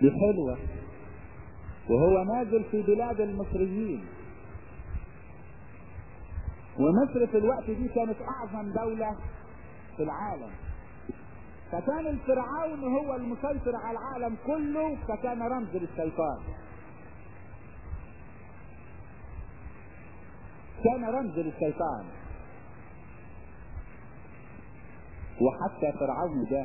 دي حلوة وهو نازل في بلاد المصريين ومصر في الوقت دي كانت اعظم دولة في العالم فكان الفرعون هو المسيطر على العالم كله فكان رمز للشيطان كان رمز للشيطان وحتى فرعون ده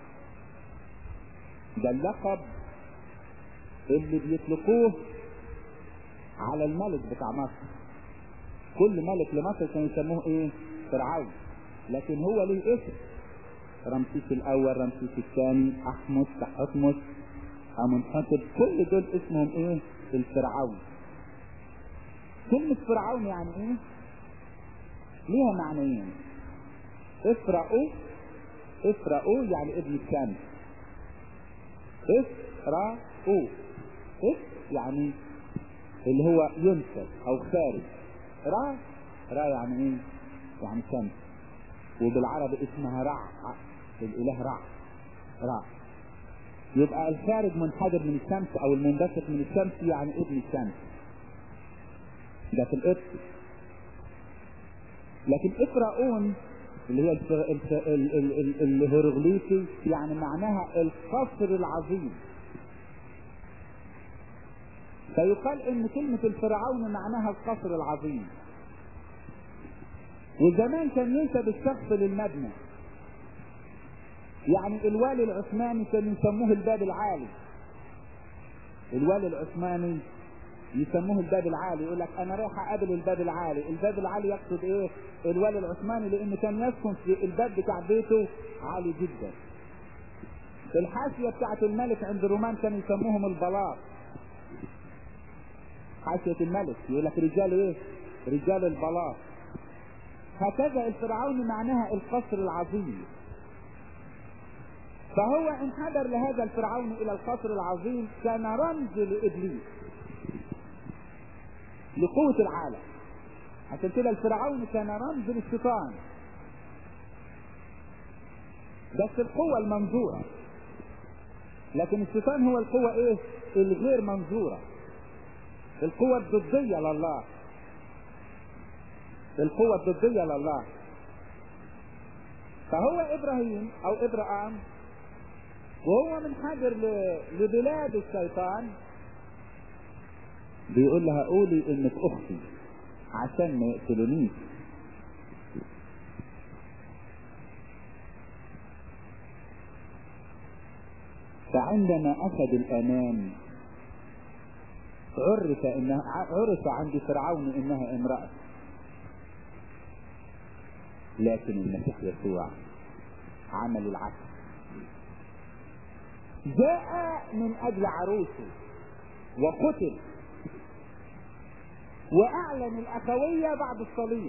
ده اللقب اللي بيطلقوه على الملك بتاع مصر كل ملك لمصر كانوا يسموه ايه فرعون لكن هو ليه اسم رمسيس الاول رمسيس الثاني احمس تحتمس امنحتب كل دول اسمهم ايه الفرعون كلمة فرعون يعني ايه ليها معنيين افرعوا افرعوا يعني ابن الشمس افرعوا اف يعني اللي هو ينسب او خارج را را يعني ايه يعني شمس وبالعربي اسمها رع الاله رع رع يبقى الخارج منحدر من الشمس او المنبثق من الشمس يعني ابن الشمس ده في القبط لكن اقرؤون اللي هي الهيروغليفي يعني معناها القصر العظيم فيقال ان كلمة الفرعون معناها القصر العظيم وزمان كان ينسب الشخص للمبنى يعني الوالي العثماني كانوا يسموه الباب العالي الوالي العثماني يسموه الباب العالي يقول لك انا رايح اقابل الباب العالي الباب العالي يقصد ايه الوالي العثماني لانه كان يسكن في الباب بتاع بيته عالي جدا الحاشية بتاعت الملك عند الرومان كانوا يسموهم البلاط حاشية الملك يقول لك رجال ايه رجال البلاط هكذا الفرعون معناها القصر العظيم فهو انحدر لهذا الفرعون الى القصر العظيم كان رمز لابليس لقوة العالم عشان كده الفرعون كان رمز للشيطان بس القوة المنظورة لكن الشيطان هو القوة ايه الغير منظورة القوة الضدية لله القوة الضدية لله فهو ابراهيم او ابراهام وهو منحدر لبلاد الشيطان بيقول لها قولي انك اختي عشان ما يقتلونيش فعندما اخذ الامان عرف انها عرف عند فرعون انها امرأة لكن المسيح يسوع عمل العكس جاء من اجل عروسه وقتل واعلن الاخوية بعد الصليب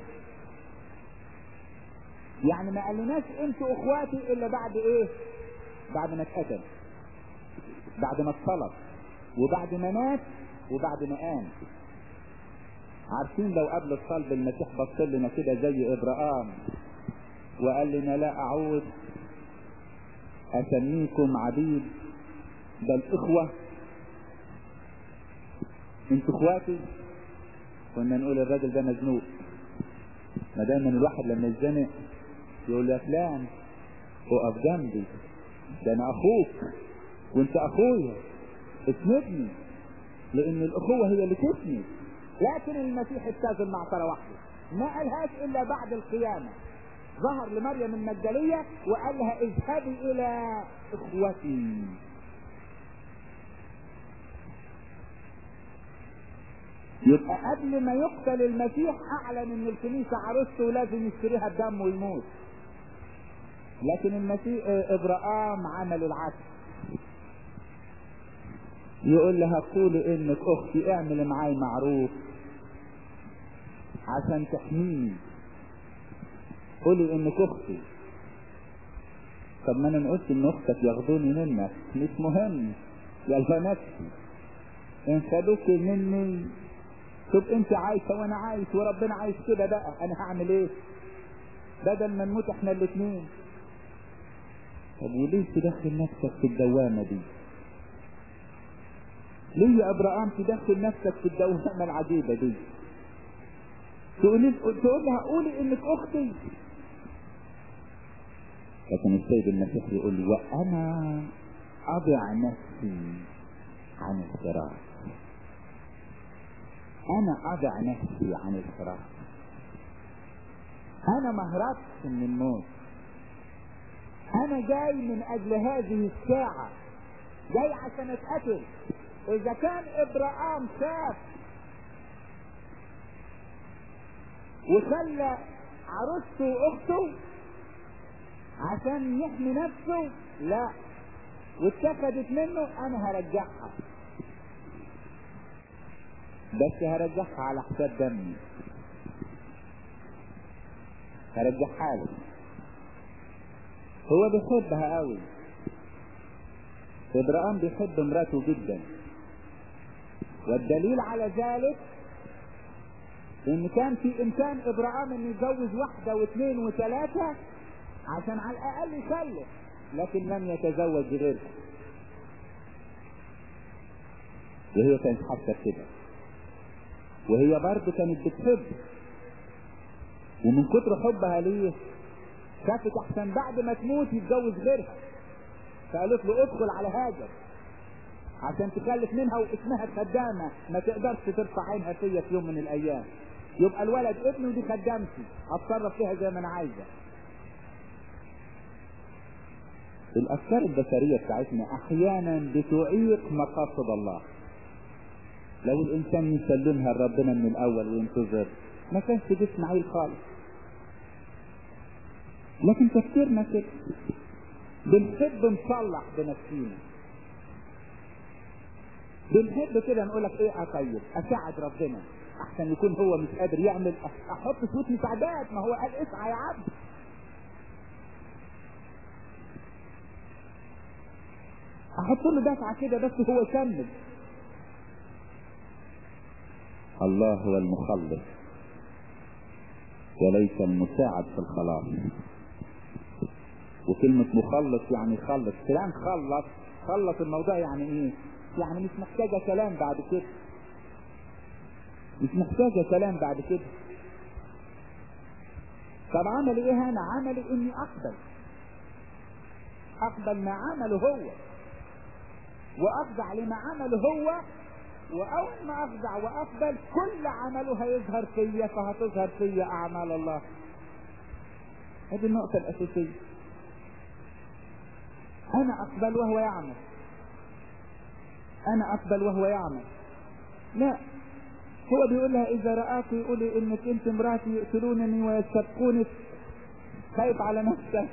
يعني ما قالناش انتوا اخواتي الا بعد ايه بعد ما اتقتل بعد ما اتصلب وبعد ما مات وبعد ما قام عارفين لو قبل الصلب المسيح بص لنا كده زي ابراهام وقال لنا لا اعود اسميكم عبيد بل اخوة انتوا اخواتي كنا نقول الراجل ده مزنوق ما دايما الواحد لما يتزنق يقول يا فلان اقف جنبي ده انا اخوك وانت اخويا اسندني لان الاخوة هي اللي تسند لكن المسيح اتزن مع ترى واحدة ما قالهاش الا بعد القيامة ظهر لمريم المجدلية وقال لها اذهبي الى اخوتي يبقى قبل ما يقتل المسيح اعلن ان الكنيسة عروسته ولازم يشتريها بدم ويموت لكن المسيح ابراهام عمل العكس يقول لها قولي انك اختي اعمل معاي معروف عشان تحميني قولي انك اختي طب ما انا قلت ان اختك ياخدوني منك مش مهم يا نفسي ان خدوك مني طب انت عايشة وانا عايش وربنا عايش كده بقى انا هعمل ايه بدل ما نموت احنا الاثنين طب وليه تدخل نفسك في الدوامة دي ليه يا ابراهام تدخل نفسك في الدوامه العجيبه دي تقول تقول لها قولي انك اختي لكن السيد المسيح يقول لي وانا اضع نفسي عن الفراق انا اضع نفسي عن الفراق انا ما هربتش من الموت انا جاي من اجل هذه الساعة جاي عشان اتقتل اذا كان ابراهام شاف وخلى عروسته واخته عشان يحمي نفسه لا واتخذت منه انا هرجعها بس هرجعها على حساب دمي هرجعها له هو بيحبها قوي ابراهيم بيحب مراته جدا والدليل على ذلك ان كان في امكان ابراهيم انه يتجوز واحده واثنين وثلاثه عشان على الاقل يخلف لكن لم يتزوج غيرها وهي كانت حاسه كده وهي برضه كانت بتحب ومن كتر حبها ليه خافت احسن بعد ما تموت يتجوز غيرها فقالت له ادخل على هاجر عشان تخلف منها واسمها خدامه ما تقدرش ترفع عينها فيا في يوم من الايام يبقى الولد ابني ودي خدامتي اتصرف فيها زي ما انا عايزه الافكار البشريه بتاعتنا احيانا بتعيق مقاصد الله لو الانسان يسلمها لربنا من الاول وينتظر ما كانش دي اسماعيل خالص لكن تفكيرنا كده بنحب نصلح بنفسينا بنحب كده نقول لك ايه اطيب اساعد ربنا احسن يكون هو مش قادر يعمل احط صوت مساعدات ما هو قال اسعى يا عبد احط له دفعه كده بس هو يكمل الله هو المخلص وليس المساعد في الخلاص وكلمة مخلص يعني يخلص فلان خلص خلص الموضوع يعني ايه يعني مش محتاجة كلام بعد كده مش محتاجة كلام بعد كده طب عمل ايه انا عمل اني اقبل اقبل ما عمله هو واخضع لما عمله هو واول ما اخضع واقبل كل عمله هيظهر فيا فهتظهر فيا اعمال الله هذه النقطة الاساسية انا اقبل وهو يعمل انا اقبل وهو يعمل لا هو بيقول لها اذا رآك يقول لي انك انت امراتي يقتلونني ويستبقوني خايف على نفسك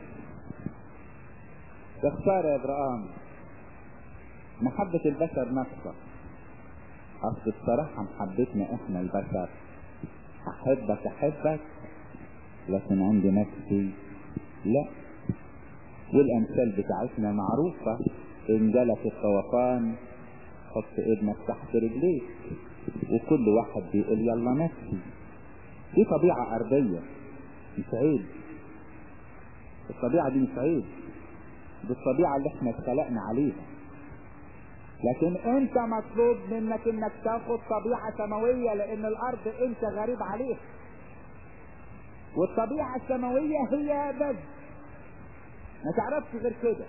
يا خسارة يا ابراهيم محبة البشر ناقصة اصل الصراحة محبتنا احنا البشر احبك احبك لكن عندي نفسي لا والامثال بتاعتنا معروفة ان جالك الطوفان حط ابنك تحت رجليك وكل واحد بيقول يلا نفسي دي طبيعة ارضية مش عيب الطبيعة دي مش عيب دي الطبيعة اللي احنا اتخلقنا عليها لكن انت مطلوب منك انك تاخد طبيعة سماوية لان الارض انت غريب عليها والطبيعة السماوية هي بس ما تعرفش غير كده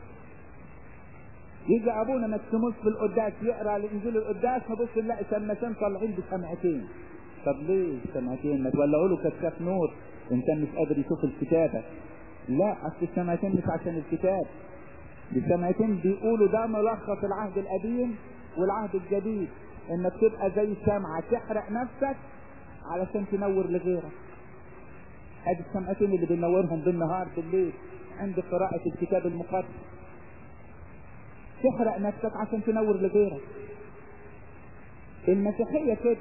يجي ابونا مكسموس في القداس يقرا الانجيل القداس نبص نلاقي سمتين طالعين بسمعتين طب ليه سمعتين ما تولعوا له كشاف نور ان كان مش قادر يشوف الكتابه لا اصل السمعتين مش عشان الكتاب السمعتين بيقولوا ده ملخص العهد القديم والعهد الجديد انك تبقى زي شمعة تحرق نفسك علشان تنور لغيرك ادي السمعتين اللي بنورهم بالنهار بالليل عند قراءة الكتاب المقدس تحرق نفسك عشان تنور لغيرك المسيحية كده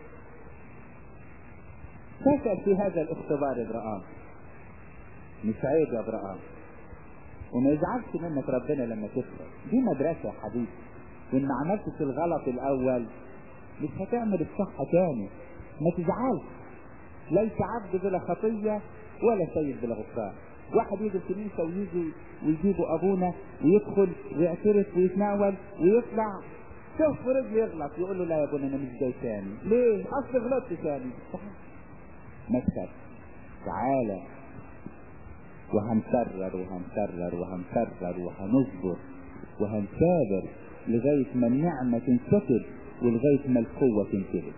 فشل في هذا الاختبار ابراهام مش عيب يا ابراهام وما يزعلش منك ربنا لما تفشل دي مدرسة يا حبيبي وان ما عملتش الغلط الاول مش هتعمل الصح تاني ما تزعلش ليس عبد بلا خطية ولا سيد بلا غفران واحد يجي الكنيسة ويجي ويجيبوا ابونا ويدخل ويعترف ويتناول ويطلع شوف في رجلي يغلط يقول له لا يا ابونا انا مش جاي تاني ليه اصل غلطت تاني ما تخاف تعالى وهنكرر وهنكرر وهنكرر وهنصبر وهنثابر لغاية ما النعمة تنسكب ولغاية ما القوة تنكبر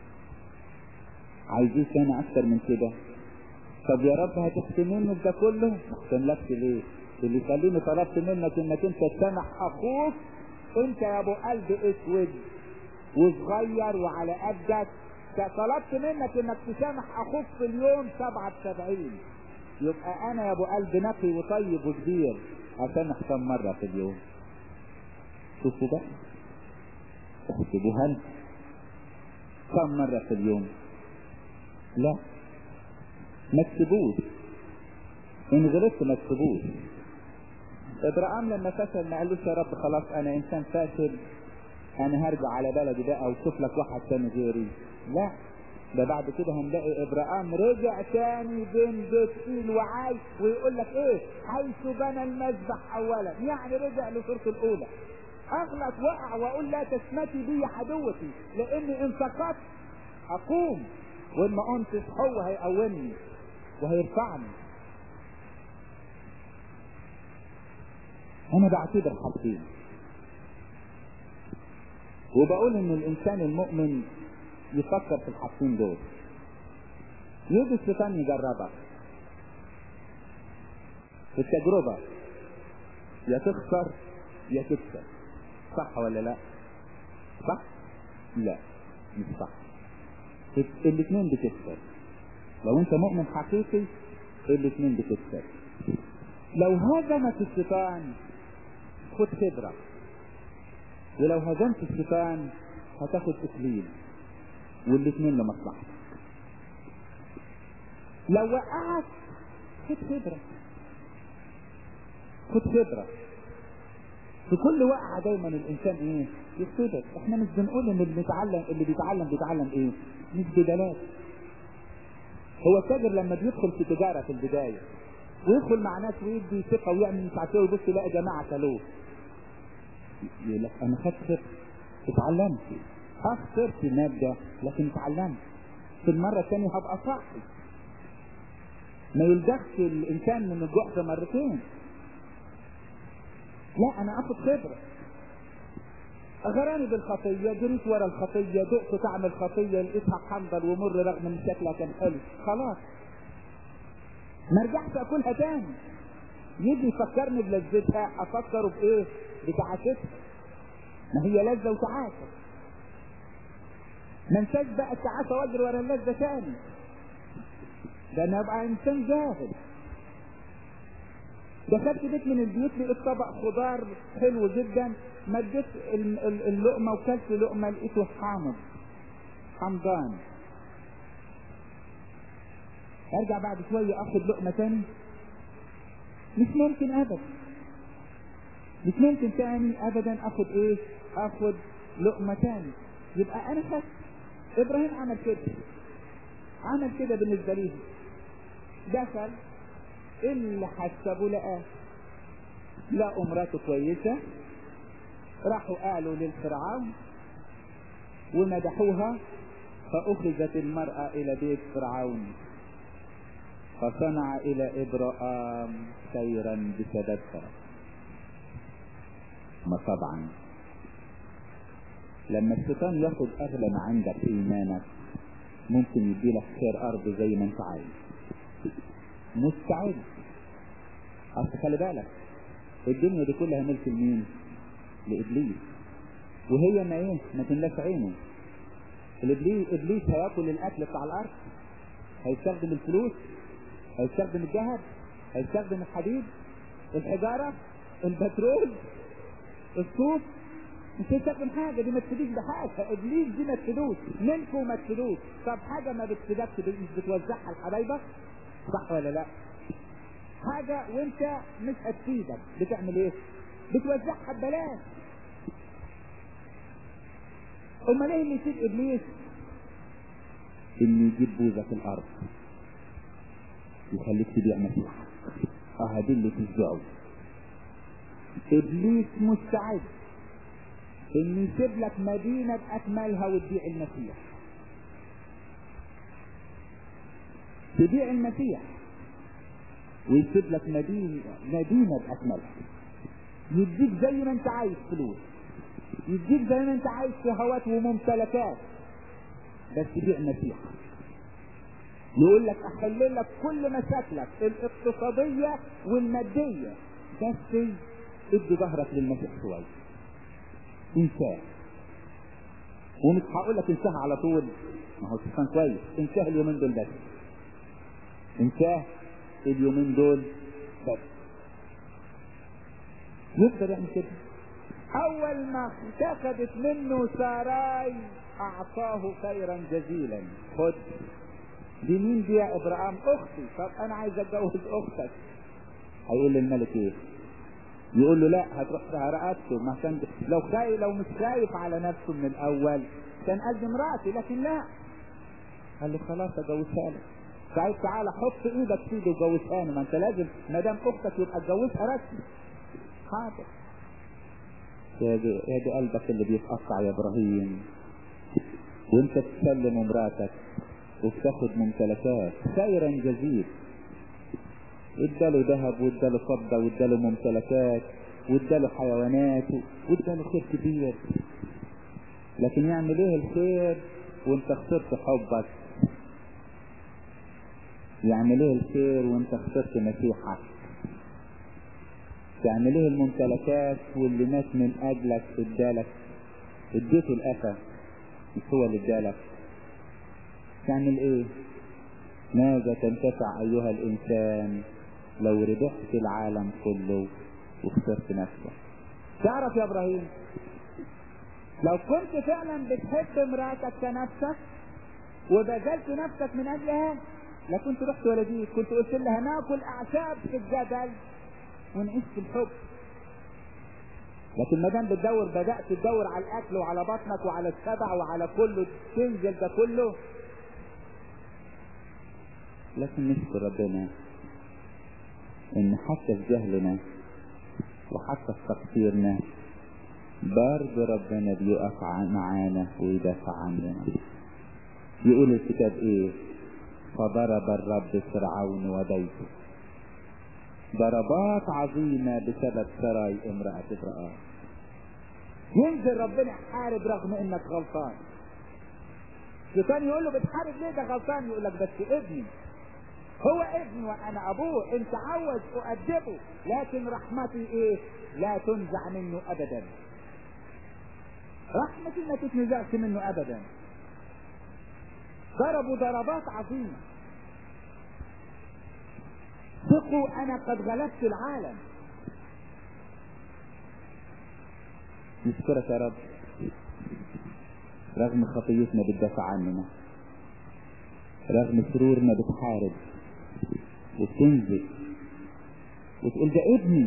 عايزين تاني اكتر من كده طب يا رب هتختمني بده كله ما اختملكش ليه اللي يخليني طلبت منك انك انت تسامح اخوك انت يا ابو قلب اسود وصغير وعلى قدك طلبت منك انك تسامح اخوك في اليوم سبعة سبعين يبقى انا يا ابو قلب نقي وطيب وكبير اسامح كم مرة في اليوم شوفوا بقى احسبوها انت كم مرة في اليوم لا ما تسيبوش ان غلطت ما تسيبوش ابراهيم لما فشل ما قالوش يا رب خلاص انا انسان فاشل انا هرجع على بلدي بقى وشوف لك واحد تاني غيري لا ده بعد كده هنلاقي ابراهيم رجع تاني بين بيت وعاي ويقول لك ايه حيث بنى المذبح اولا يعني رجع لصورته الاولى اغلط وقع واقول لا تشمتي بي عدوتي لاني ان سقطت اقوم وان ما قمتش هو هيقومني وهيرفعني انا بعتبر حاجتين وبقول ان الانسان المؤمن يفكر في الحاجتين دول يجي الشيطان يجربك في التجربة يا تخسر يا تكسب صح ولا لا صح لا مش صح الاثنين بتكسب لو انت مؤمن حقيقي الاثنين بتكسب لو هزمت الشيطان خد خبرة ولو هزمت الشيطان هتاخد اكليل والاثنين لمصلحتك لو وقعت خد خبرة خد خبرة في كل وقعة دايما الانسان ايه يختبر احنا مش بنقول ان اللي بيتعلم اللي بيتعلم بيتعلم ايه مش بدلات هو التاجر لما بيدخل في تجارة في البداية ويدخل مع ناس ويدي ثقة ويعمل مش عارف ايه ويبص يلاقي جماعة كلوه يقول لك انا خدت خبرة اتعلمت اه خسرت مادة لكن اتعلمت في المرة الثانية هبقى صاحي ما يلدغش الانسان من الجحر مرتين لا انا اخد خبرة اغراني بالخطية جريت ورا الخطية دقت طعم الخطية لقيتها حنظل ومر رغم ان شكلها كان حلو خلاص ما رجعت اكلها تاني يجي يفكرني بلذتها افكره بايه بتعاستها ما هي لذة وتعاسة ما انساش بقى التعاسة واجري ورا اللذة تاني ده انا ابقى انسان جاهل دخلت بيت من البيوت لقيت طبق خضار حلو جدا مديت اللقمه وكلت لقمه لقيته حامض حمضان ارجع بعد شويه اخد لقمه تاني مش ممكن ابدا مش ممكن تاني ابدا اخد ايه اخد لقمه تاني يبقى انا خدت ابراهيم عمل كده عمل كده بالنسبه ليه دخل اللي حسبوا لقاه لقوا مراته كويسة راحوا قالوا للفرعون ومدحوها فأخذت المرأة إلى بيت فرعون فصنع إلى إبراهام خيرا بسببها ما طبعا لما الشيطان ياخد أغلى ما عندك في إيمانك ممكن يديلك خير أرض زي ما أنت عايز مستعد اصل خلي بالك الدنيا دي كلها ملك لمين لابليس وهي ما ايه ما تملاش عينه الابليس ابليس هياكل الاكل بتاع الارض هيستخدم الفلوس هيستخدم الذهب هيستخدم الحديد الحجاره البترول الصوف مش هيستخدم حاجه دي ما تفيدش بحاجه ابليس دي ما تفيدوش منكم ما تفيدوش طب حاجه ما بتفيدكش مش بتوزعها لحبايبك صح ولا لا حاجة وانت مش هتفيدك بتعمل ايه بتوزعها ببلاش امال ايه اللي يفيد ابليس انه يجيب بوزة في الارض يخليك تبيع مسيحك اه دي اللي تشجعه ابليس مستعد ان يسيب لك مدينة باكملها وتبيع المسيح تبيع المسيح ويسيب لك مدينة مدينة باكملها يديك زي ما انت عايز فلوس يديك زي ما انت عايز شهوات وممتلكات بس بيع المسيح يقول لك احل لك كل مشاكلك الاقتصادية والمادية بس ادي ظهرك للمسيح شوية انساه ومش هقول لك انساه على طول ما هو كان كويس انساه اليومين دول بس انساه اليومين دول بس يقدر يعمل كده اول ما اتخذت منه ساراي اعطاه خيرا جزيلا خد دي مين دي يا ابراهيم اختي طب انا عايز اتجوز اختك هيقول للملك ايه يقول له لا هتروح رقبته ما كان لو خايف لو مش خايف على نفسه من الاول كان قد مراتي لكن لا قال له خلاص اجوزها لك سعيد تعالى حط ايدك في ايده وجوزها ما انت لازم ما دام اختك يبقى اتجوزها رسمي حاضر يا دي, يا دي قلبك اللي بيتقطع يا ابراهيم وانت تسلم مراتك وبتاخد ممتلكات خيرا جزيل اداله ذهب واداله فضة واداله ممتلكات واداله حيوانات واداله خير كبير لكن يعمل ايه الخير وانت خسرت حبك يعمل ايه الخير وانت خسرت مسيحك تعمل ايه الممتلكات واللي مات من اجلك ادالك اديته الافة مش هو اللي ادالك تعمل ايه ماذا تنتفع ايها الانسان لو ربحت العالم كله وخسرت نفسك تعرف يا ابراهيم لو كنت فعلا بتحب مراتك كنفسك وبذلت نفسك من اجلها لكنت رحت ولديك كنت قلت لها ناكل اعشاب في الجبل ونعيش في الحب لكن ما دام بتدور بدات تدور على الاكل وعلى بطنك وعلى السبع وعلى كله تنزل ده كله لكن نشكر ربنا ان حتى في جهلنا وحتى في تقصيرنا برضه ربنا بيقف معانا ويدافع عننا يقول الكتاب ايه فضرب الرب فرعون وبيته ضربات عظيمة بسبب سراي امرأة ابراهيم ينزل ربنا يحارب رغم انك غلطان الشيطان يقول له بتحارب ليه ده غلطان يقول لك بس ابني هو ابني وانا ابوه انت عاوز اؤدبه لكن رحمتي ايه لا تنزع منه ابدا رحمتي ما تتنزعش منه ابدا ضربوا ضربات عظيمة ثقوا انا قد غلبت العالم نشكرك يا رب رغم خطيتنا بتدافع عننا رغم سرورنا بتحارب وبتنزل وتقول ده ابني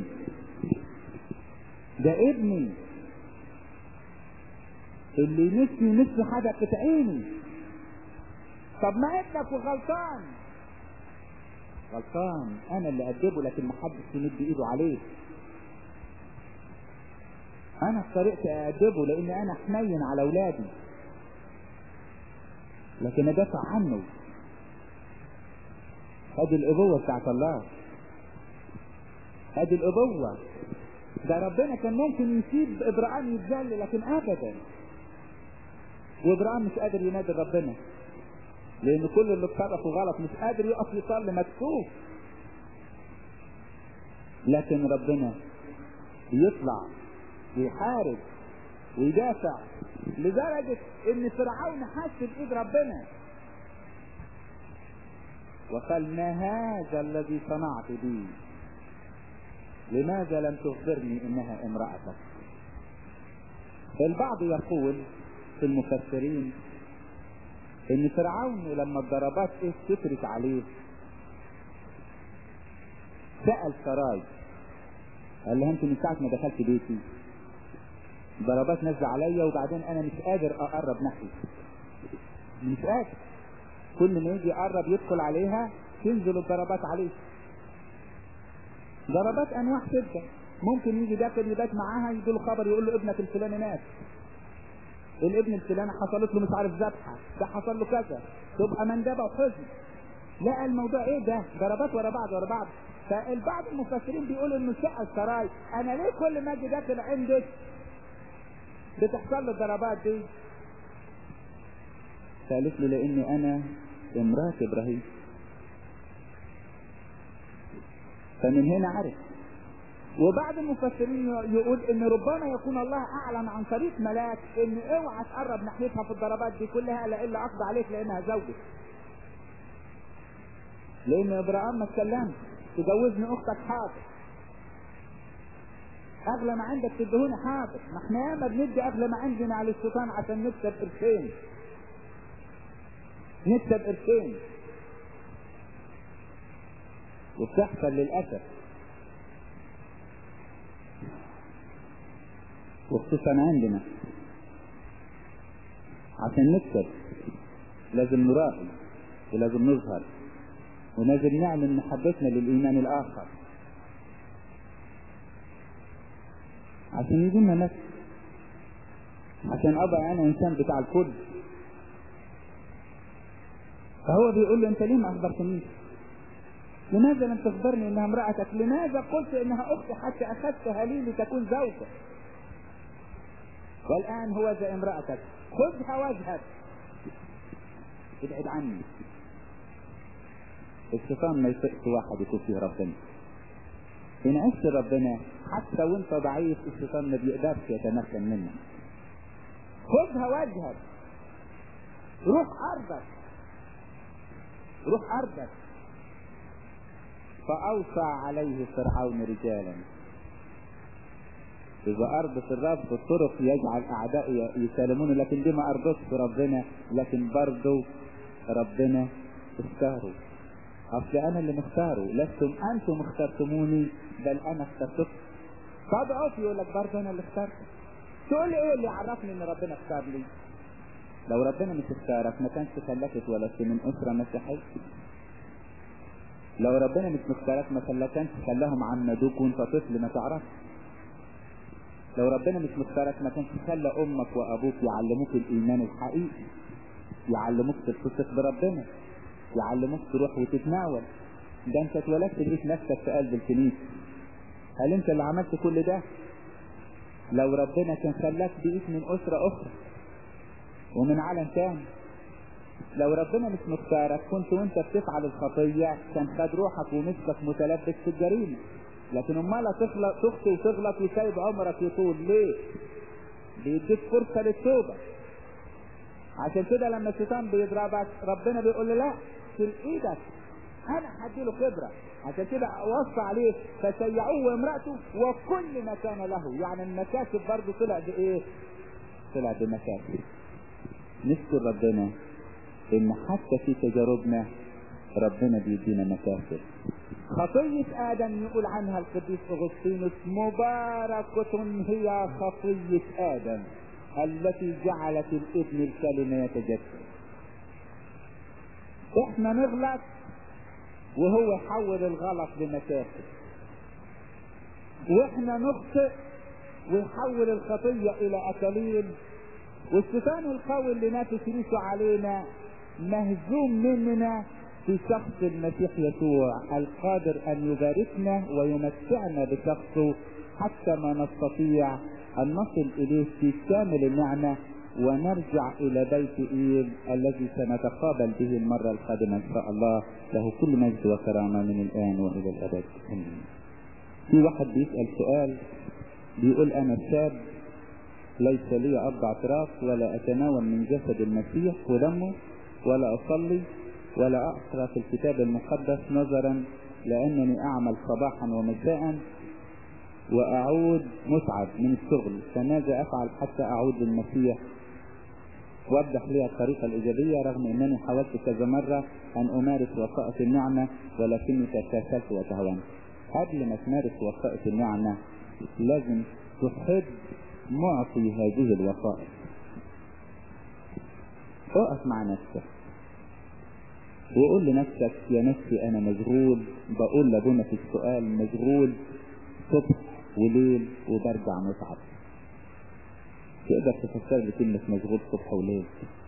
ده ابني اللي نسي نسي حدقة عيني طب ما ابنك وغلطان غلطان انا اللي ادبه لكن ما حدش يمد ايده عليه انا اضطريت اادبه لان انا حنين على اولادي لكن ادافع عنه هذه الابوة بتاعت الله هذه الابوة ده ربنا كان ممكن يسيب ابراهيم يتذل لكن ابدا وابراهيم مش قادر ينادي ربنا لان كل اللي اتصرفوا غلط مش قادر يقف يصلي مكسوف لكن ربنا يطلع ويحارب ويدافع لدرجة ان فرعون حس بايد ربنا وقال ما هذا الذي صنعت بي لماذا لم تخبرني انها امرأتك البعض يقول في المفسرين ان فرعون لما الضربات ايه كترت عليه سأل سراي قال لها انت من ساعة ما دخلت بيتي ضربات نزل عليا وبعدين انا مش قادر اقرب ناحية مش قادر كل ما يجي يقرب يدخل عليها تنزل الضربات عليه ضربات انواع شدة ممكن يجي داخل يبات معاها يجي له خبر يقول له ابنك الفلاني مات الابن الفلاني حصلت له مش عارف ذبحه ده حصل له كذا تبقى مندبه وحزن لا الموضوع ايه ده ضربات ورا بعض ورا بعض فالبعض المفسرين بيقولوا انه شقه السراي انا ليه كل ما اجي داخل عندك بتحصل له الضربات دي فقالت له لاني انا امراه ابراهيم فمن هنا عرف وبعض المفسرين يقول ان ربما يكون الله اعلن عن طريق ملاك ان اوعى تقرب ناحيتها في الضربات دي كلها الا الا اقضى عليك لانها زوجك لان ابراهيم ما اتكلمش تجوزني اختك حاضر اغلى ما عندك تدهوني حاضر ما احنا ياما بندي اغلى ما عندنا على الشيطان عشان نكسب قرشين نكسب قرشين وبتحصل للاسف وخصوصا عندنا عشان نكسب لازم نراقب ولازم نظهر ولازم نعلن محبتنا للايمان الاخر عشان يجينا نفس عشان ابقى انا انسان بتاع الكل فهو بيقول له انت ليه ما اخبرتنيش لماذا لم تخبرني انها امرأتك لماذا قلت انها اختي حتى اخذتها لي لتكون زوجة والان هو ذا امرأتك خذها واذهب ابعد عني الشيطان ما يطيقش واحد يكون فيه ربنا إن عشت ربنا حتى وانت ضعيف الشيطان ما بيقدرش يتمكن منك خذها واذهب روح أرضك روح أرضك فأوصى عليه فرعون رجالا إذا أرضت الرب الطرق يجعل أعداء يسالمونه لكن دي ما أرضتش ربنا لكن برضه ربنا اختاره اصل انا اللي مختاره لستم انتم اخترتموني بل انا اخترتكم طب اقف يقول لك برضه انا اللي اخترتك تقول لي ايه اللي عرفني ان ربنا اختار لي لو ربنا مش اختارك ما كانش خلاك اتولدت من اسره مسيحيه لو ربنا مش مختارك ما خلاكش خلاهم عمدوك وانت طفل ما تعرفش لو ربنا مش مختارك ما كانش خلى امك وابوك يعلموك الايمان الحقيقي يعلموك تتصف بربنا يعلموك تروح وتتناول ده انت اتولدت لقيت نفسك في قلب الكنيسه هل انت اللي عملت كل ده لو ربنا كان خلاك بقيت من اسره اخرى ومن عالم تاني لو ربنا مش مختارك كنت وانت بتفعل الخطيه كان خد روحك ومسكك متلبس في الجريمه لكن امال تغلط تخطي وتغلط وسايب عمرك يطول ليه؟ بيديك فرصه للتوبه عشان كده لما الشيطان بيضربك ربنا بيقول له لا في ايدك انا هديله خبره عشان كده وصى عليه فشيعوه وامراته وكل ما كان له يعني المكاسب برضه طلع بايه؟ طلع بمكاسب نشكر ربنا ان حتى في تجاربنا ربنا بيدينا مكاسب خطية آدم يقول عنها القديس أغسطينوس مباركة هي خطية آدم التي جعلت الابن الكلمة يتجسد احنا نغلط وهو يحول الغلط لمكاسب واحنا نخطئ ويحول الخطية الى اكاليل والشيطان القوي اللي نافس ريشه علينا مهزوم مننا في شخص المسيح يسوع القادر ان يباركنا ويمتعنا بشخصه حتى ما نستطيع ان نصل اليه في كامل النعمه ونرجع الى بيت ايل الذي سنتقابل به المره القادمه ان شاء الله له كل مجد وكرامه من الان والى الابد امين. في واحد بيسال سؤال بيقول انا شاب ليس لي ارض اعتراف ولا اتناول من جسد المسيح ودمه ولا اصلي ولا اقرا في الكتاب المقدس نظرا لانني اعمل صباحا ومساء واعود متعب من الشغل فماذا افعل حتى اعود للمسيح وضح لي الطريقة الإيجابية رغم أنني حاولت كذا مرة أن أمارس وسائط النعمة ولكني تكاسلت وتهونت. قبل ما تمارس وسائط النعمة لازم تحب معطي هذه الوسائط. اقف مع نفسك وقول لنفسك يا نفسي أنا مشغول بقول لابونا في السؤال مشغول صبح وليل وبرجع متعب. تقدر تفسر لي كلمة مشغول صبح وليل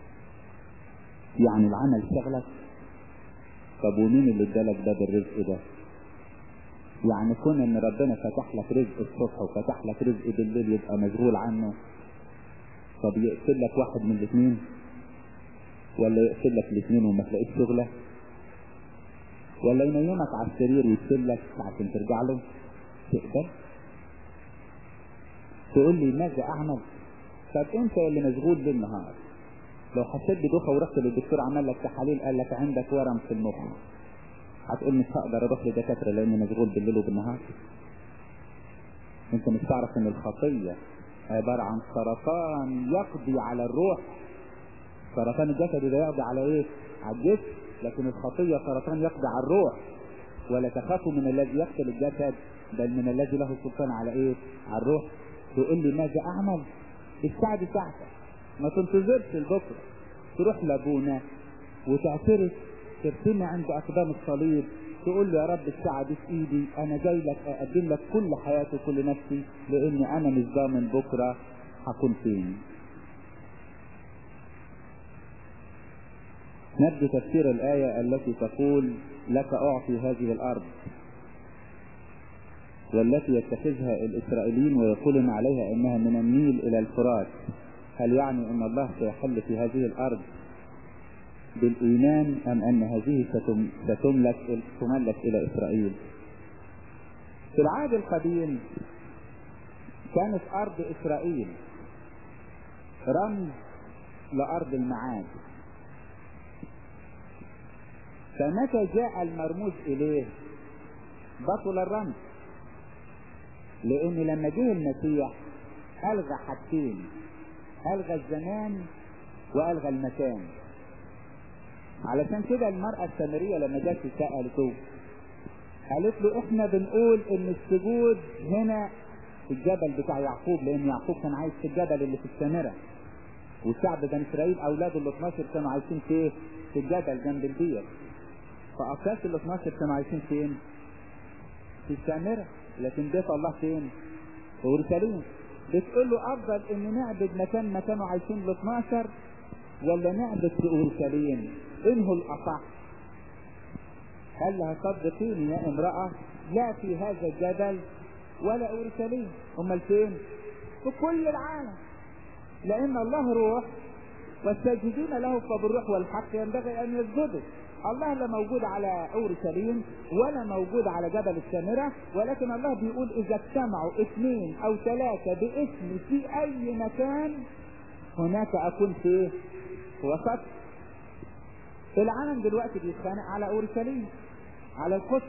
يعني العمل شغلك طب ومين اللي ادالك باب الرزق ده يعني كون ان ربنا فتح لك رزق الصبح وفتح لك رزق بالليل يبقى مشغول عنه طب يقتل لك واحد من الاثنين ولا يقتل لك الاثنين وما تلاقيش شغله ولا ينيمك على السرير ويقتل لك عشان ترجع له تقدر تقول لي ماذا اعمل طب انت اللي مشغول بالنهار لو حسيت بدوخه ورحت للدكتور عمل لك تحاليل قال لك عندك ورم في المخ هتقول مش هقدر اروح لدكاتره لاني مشغول بالليل وبالنهار انت مش تعرف ان الخطيه عباره عن سرطان يقضي على الروح سرطان الجسد ده يقضي على ايه على الجسم لكن الخطيه سرطان يقضي على الروح ولا تخافوا من الذي يقتل الجسد بل من الذي له سلطان على ايه على الروح تقول لي ماذا اعمل الساعه دي ساعتك ما تنتظرش لبكره تروح لابونا وتعترف ترسمي عند اقدام الصليب تقول له يا رب الساعة دي في ايدي انا جاي لك اقدم لك كل حياتي وكل نفسي لاني انا مش ضامن بكرة هكون فين نبدو تفسير الآية التي تقول لك أعطي هذه الأرض والتي يتخذها الإسرائيليين ويقولون عليها إنها من النيل إلى الفرات هل يعني أن الله سيحل في هذه الأرض بالإيمان أم أن هذه ستملك تملك إلى إسرائيل في العهد القديم كانت أرض إسرائيل رمز لأرض المعاد فمتى جاء المرموز إليه بطل الرمز لأن لما جه المسيح ألغى حاجتين ألغى الزمان وألغى المكان علشان كده المرأة السامرية لما جت سألته قالت له احنا بنقول ان السجود هنا في الجبل بتاع يعقوب لان يعقوب كان عايش في الجبل اللي في السامرة والشعب بني اسرائيل اولاده ال 12 كانوا عايشين في في الجبل جنب البير فاقاس ال 12 كانوا عايشين فين؟ في السامرة لكن بيت الله فين؟ في اورشليم بتقول له افضل ان نعبد مكان ما كانوا عايشين ال 12 ولا نعبد في اورشليم؟ انه الاصح هل هتصدقيني يا امرأة لا في هذا الجبل ولا اورشليم امال فين في كل العالم لان الله روح والساجدين له فبالروح والحق ينبغي ان يسجدوا الله لا موجود على اورشليم ولا موجود على جبل السامره ولكن الله بيقول اذا اجتمعوا اثنين او ثلاثه باسم في اي مكان هناك اكون في وسط العالم دلوقتي بيتخانق على اورشليم على القدس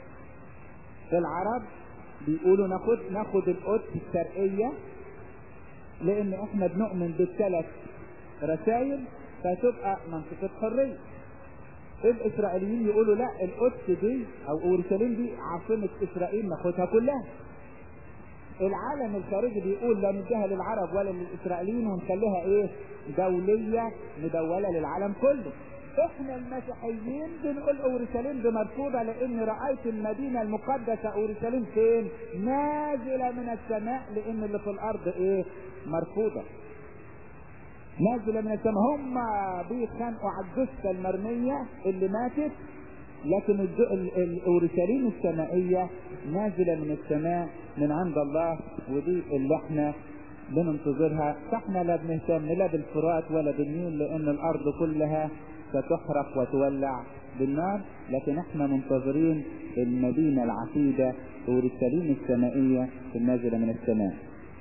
العرب بيقولوا ناخد ناخد القدس الشرقيه لان احنا بنؤمن بالثلاث رسائل فتبقى منطقه حريه الاسرائيليين يقولوا لا القدس دي او اورشليم دي عاصمه اسرائيل ناخدها كلها العالم الخارجي بيقول لا نديها للعرب ولا للاسرائيليين ونخليها ايه دوليه مدوله للعالم كله احنا المسيحيين بنقول اورشليم دي مرفوضه لان رايت المدينه المقدسه اورشليم فين؟ نازله من السماء لان اللي في الارض ايه؟ مرفوضه. نازله من السماء هم بيتخانقوا على الجثه المرميه اللي ماتت لكن الاورشليم السمائيه نازله من السماء من عند الله ودي اللي احنا بننتظرها فاحنا لا بنهتم لا بالفرات ولا بالنيل لان الارض كلها ستحرق وتولع بالنار لكن احنا منتظرين المدينة العتيدة اورشليم السمائية النازلة من السماء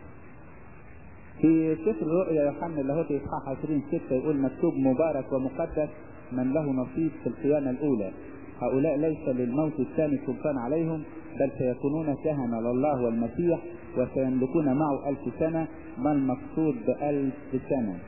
في سفر رؤيا يوحنا اللاهوتي اصحاح 20 6 يقول مكتوب مبارك ومقدس من له نصيب في القيامة الأولى هؤلاء ليس للموت الثاني سلطان عليهم بل سيكونون كهنة لله والمسيح وسيملكون معه ألف سنة ما المقصود بألف سنة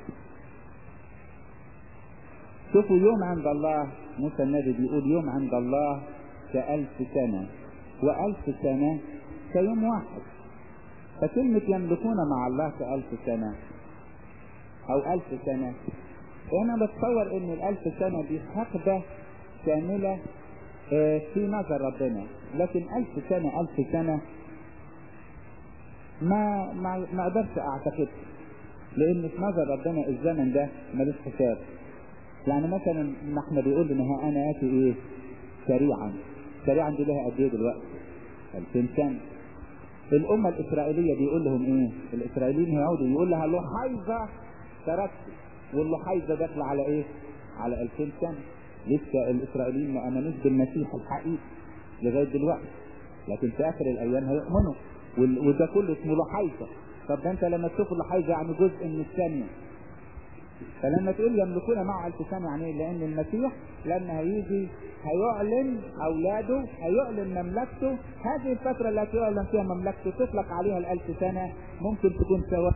شوفوا يوم عند الله موسى النبي بيقول يوم عند الله كألف سنة وألف سنة كيوم واحد فكلمة يملكون مع الله كألف سنة أو ألف سنة أنا بتصور إن الألف سنة دي حقبة كاملة في نظر ربنا لكن ألف سنة ألف سنة ما ما ما أقدرش أعتقد لان في نظر ربنا الزمن ده ملوش حساب يعني مثلا ما احنا بيقول لنا ها انا اتي ايه سريعا سريعا دي لها قد ايه دلوقتي 2000 سنه الامه الاسرائيليه بيقول لهم ايه الاسرائيليين هيقعدوا يقول لها لحيظه تركت واللحيظه داخله على ايه على 2000 سنه لسه الاسرائيليين ما امنوش بالمسيح الحقيقي لغايه دلوقتي لكن في اخر الايام هيؤمنوا وده كله اسمه لحيظه طب ده انت لما تشوف لحيظه يعني جزء من الثانيه فلما تقول يملكون معه ألف سنة يعني ايه؟ لأن المسيح لما هيجي هيعلن أولاده هيعلن مملكته هذه الفترة التي يعلن فيها مملكته تطلق عليها الألف سنة ممكن تكون سواء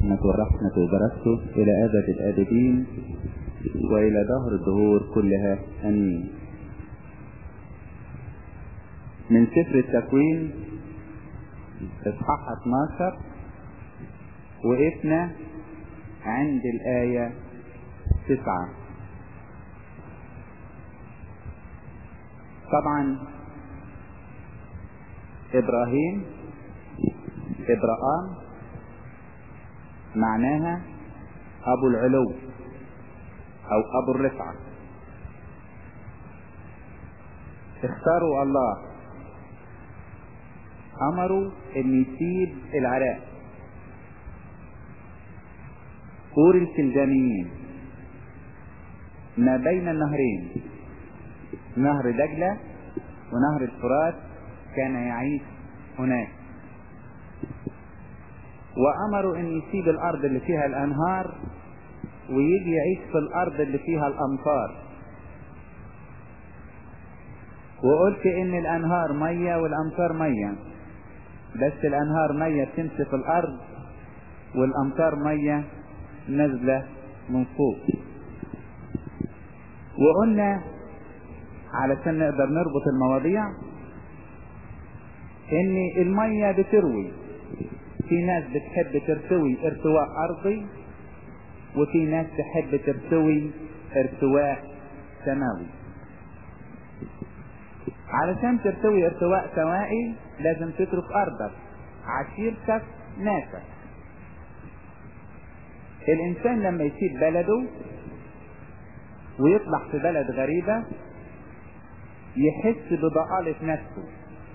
نعمة ورحمة وبركته إلى أبد الآبدين وإلى دهر الدهور كلها أمين من سفر التكوين اصحاح 12 وقفنا عند الآية تسعة طبعا إبراهيم إبراهام معناها أبو العلو أو أبو الرفعة اختاروا الله أمروا إن يسيب العراق أور الكلدانيين ما بين النهرين نهر دجلة ونهر الفرات كان يعيش هناك وأمروا أن يسيب الأرض اللي فيها الأنهار ويجي يعيش في الأرض اللي فيها الأمطار وقلت إن الأنهار مية والأمطار مية بس الأنهار مية بتمشي في الأرض والأمطار مية نازلة من فوق وقلنا علشان نقدر نربط المواضيع ان المية بتروي في ناس بتحب ترتوي ارتواء ارضي وفي ناس تحب ترتوي ارتواء سماوي علشان ترتوي ارتواء سمائي لازم تترك ارضك عشيرتك ناسك الانسان لما يسيب بلده ويطلع في بلد غريبة يحس بضآلة نفسه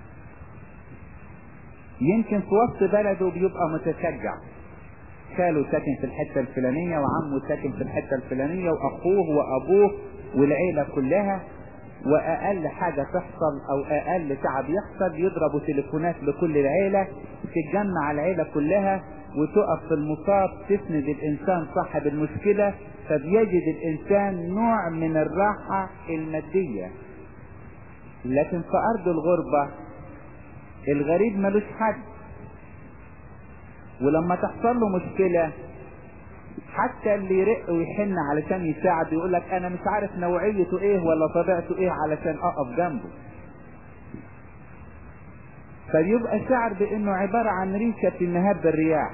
يمكن في وسط بلده بيبقى متشجع خاله ساكن في الحتة الفلانية وعمه ساكن في الحتة الفلانية وأخوه وأبوه والعيلة كلها وأقل حاجة تحصل أو أقل تعب يحصل يضربوا تليفونات لكل العيلة تتجمع العيلة كلها وتقف في المصاب تسند الإنسان صاحب المشكلة فبيجد الإنسان نوع من الراحة المادية لكن في أرض الغربة الغريب ملوش حد ولما تحصل له مشكلة حتى اللي يرق ويحن علشان يساعد يقول لك انا مش عارف نوعيته ايه ولا طبيعته ايه علشان اقف جنبه فيبقى شعر بانه عبارة عن ريشة في مهب الرياح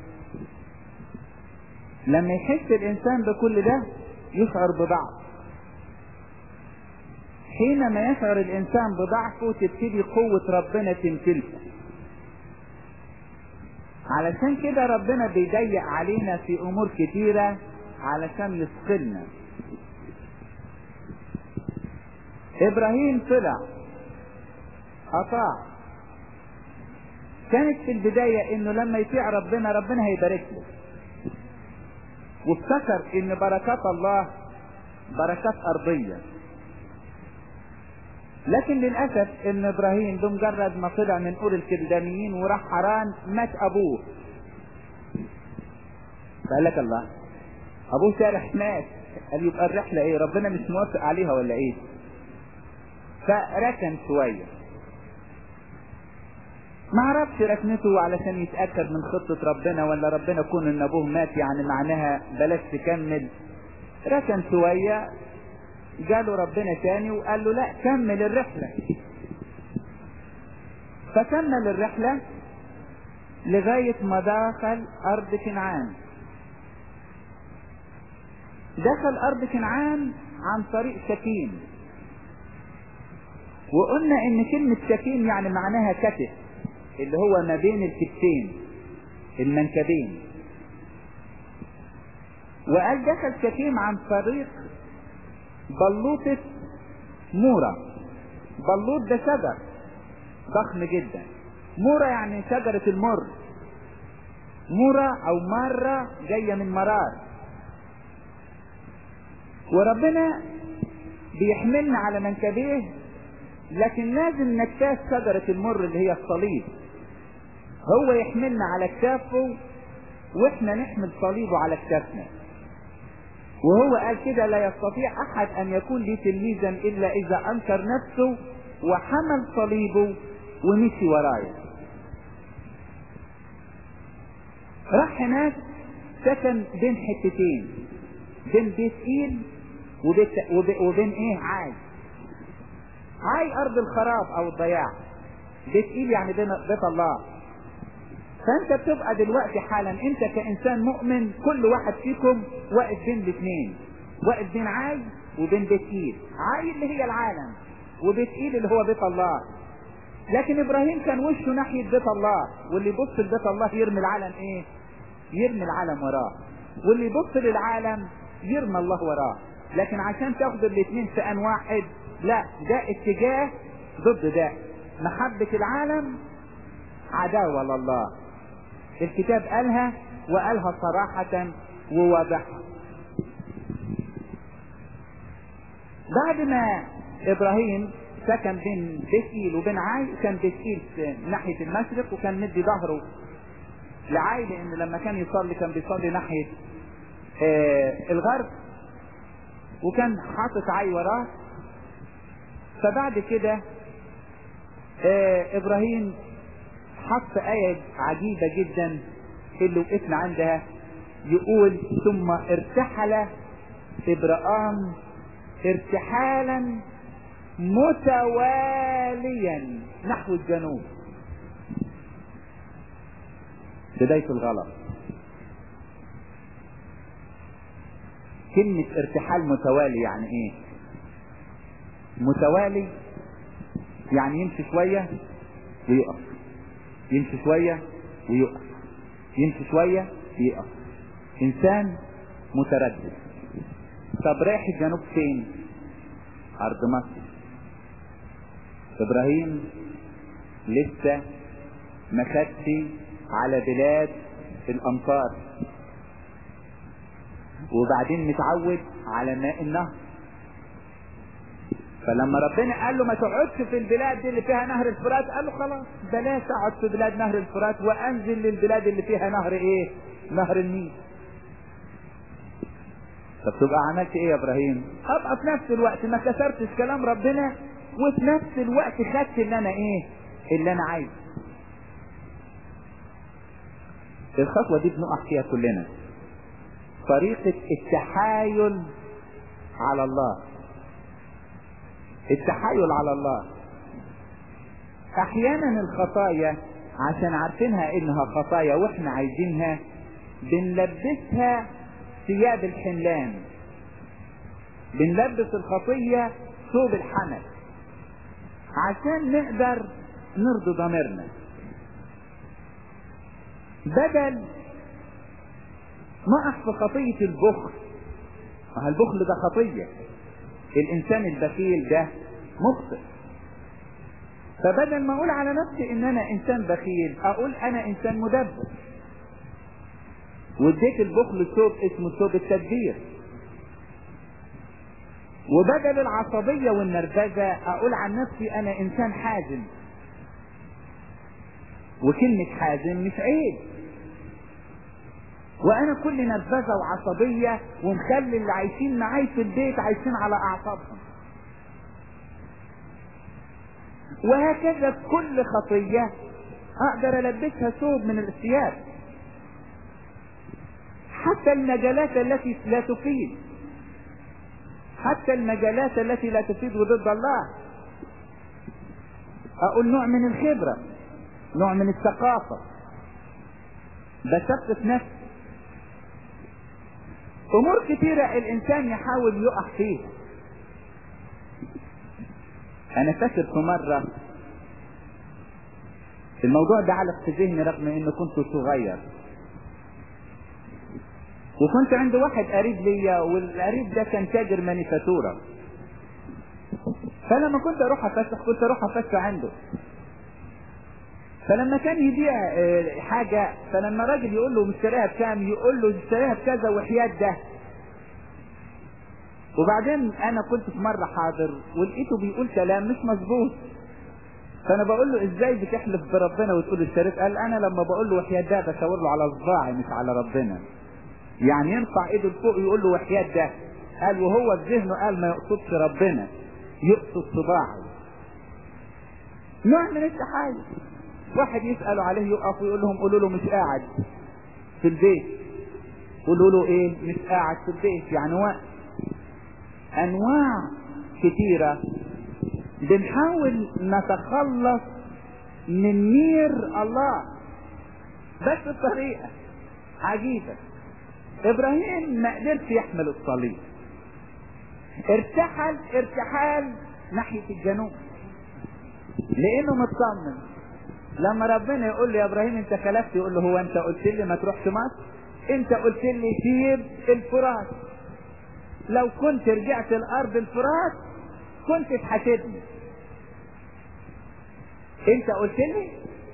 لما يحس الانسان بكل ده يشعر بضعف حينما يشعر الانسان بضعفه تبتدي قوة ربنا تمتلكه علشان كده ربنا بيضيق علينا في امور كتيرة علشان يثقلنا ابراهيم طلع اطاع كانت في البداية انه لما يطيع ربنا ربنا هيبارك له وافتكر ان بركات الله بركات ارضية لكن للأسف ان ابراهيم بمجرد ما طلع من أور الكلدانيين وراح حران مات ابوه فقال لك الله ابوه سارح مات قال يبقى الرحلة ايه ربنا مش موافق عليها ولا ايه فركن شوية ما عرفش ركنته علشان يتأكد من خطة ربنا ولا ربنا يكون ان ابوه مات يعني معناها بلاش تكمل ركن شوية جاله ربنا تاني وقال له لا كمل الرحلة فكمل الرحلة لغاية ما دخل أرض كنعان دخل أرض كنعان عن طريق شكيم وقلنا إن كلمة شكيم يعني معناها كتف اللي هو ما بين الكتفين المنكبين وقال دخل شكيم عن طريق بلوطة مورة بلوط ده شجر ضخم جدا مورة يعني شجرة المر مورة او مرة جاية من مرار وربنا بيحملنا على منكبيه لكن لازم نجتاز شجرة المر اللي هي الصليب هو يحملنا على كتافه واحنا نحمل صليبه على كتافنا وهو قال كده لا يستطيع احد ان يكون لي تلميذا الا اذا انكر نفسه وحمل صليبه ومشي ورايا راح هناك سكن بين حتتين بين بيت ايل وبيت وب- وبين ايه عاي عاي ارض الخراب او الضياع بيت ايل يعني بين بيت الله فانت بتبقى دلوقتي حالا انت كانسان مؤمن كل واحد فيكم واقف بين الاثنين واقف بين عاي وبين بيت ايل عاي اللي هي العالم وبيت ايل اللي هو بيت الله لكن ابراهيم كان وشه ناحية بيت الله واللي يبص لبيت الله يرمي العالم ايه يرمي العالم وراه واللي يبص للعالم يرمي الله وراه لكن عشان تاخد الاثنين في ان واحد لا ده اتجاه ضد ده محبة العالم عداوة لله الكتاب قالها وقالها صراحة وواضحة بعد ما ابراهيم سكن بين بيت ايل وبين عاي كان بيت ايل في ناحية المشرق وكان مدي ظهره لعاي لان لما كان يصلي كان بيصلي ناحية آه الغرب وكان حاطط عاي وراه فبعد كده آه ابراهيم حط آية عجيبة جدا اللي وقفنا عندها يقول ثم ارتحل ابراهام ارتحالا متواليا نحو الجنوب بداية الغلط كلمة ارتحال متوالي يعني ايه متوالي يعني يمشي شوية ويقف يمشي شوية ويقف يمشي شوية ويقف انسان متردد طب رايح الجنوب فين ارض مصر ابراهيم لسه ما خدش على بلاد الامطار وبعدين متعود على ماء النهر فلما ربنا قال له ما تقعدش في البلاد دي اللي فيها نهر الفرات قال له خلاص بلاش اقعد في بلاد نهر الفرات وانزل للبلاد اللي فيها نهر ايه نهر النيل طب تبقى عملت ايه يا ابراهيم ابقى في نفس الوقت ما كسرتش كلام ربنا وفي نفس الوقت خدت اللي انا ايه اللي انا عايزه الخطوة دي بنقع فيها كلنا طريقة التحايل على الله التحايل على الله احيانا الخطايا عشان عارفينها انها خطايا واحنا عايزينها بنلبسها ثياب الحملان بنلبس الخطية ثوب الحمل عشان نقدر نرضي ضميرنا بدل نقع في خطية البخل ما البخل ده خطية الانسان البخيل ده مخطئ فبدل ما اقول على نفسي ان انا انسان بخيل اقول انا انسان مدبر واديت البخل ثوب اسمه ثوب التدبير وبدل العصبية والنرفزة اقول عن نفسي انا انسان حازم وكلمة حازم مش عيب وانا كل نرفزة وعصبية ومخلي اللي عايشين معاي في البيت عايشين على اعصابهم وهكذا في كل خطية اقدر البسها ثوب من الثياب حتى المجالات التي لا تفيد حتى المجالات التي لا تفيد وضد الله اقول نوع من الخبرة نوع من الثقافة بثقف نفسي امور كتيرة الانسان يحاول يقع فيها انا فاكر في مرة الموضوع ده علق في ذهني رغم انه كنت صغير وكنت عند واحد قريب ليا والقريب ده كان تاجر مانيفاتورة فلما كنت اروح افسح كنت اروح افسح عنده فلما كان يبيع آه، حاجة فلما راجل يقول له مشتريها بكام يقول له اشتريها بكذا وحياة ده وبعدين انا كنت في مرة حاضر ولقيته بيقول كلام مش مظبوط فانا بقول له ازاي بتحلف بربنا وتقول اشتريت قال انا لما بقول له وحياة ده بشاور له على صباعي مش على ربنا يعني ينفع ايده لفوق يقول له وحياة ده قال وهو في ذهنه قال ما يقصدش ربنا يقصد صباعه نوع من التحايل واحد يسألوا عليه يقف ويقول لهم قولوا له مش قاعد في البيت قولوا له ايه مش قاعد في البيت يعني وقت انواع كتيرة بنحاول نتخلص من نير الله بس بطريقة عجيبة ابراهيم ما قدرش يحمل الصليب ارتحل ارتحال ناحية الجنوب لانه مطمن لما ربنا يقول له يا ابراهيم انت خلفت يقول له هو انت قلت لي ما تروحش مصر انت قلت لي سيب الفرات لو كنت رجعت الارض الفرات كنت تحاسبني انت قلت لي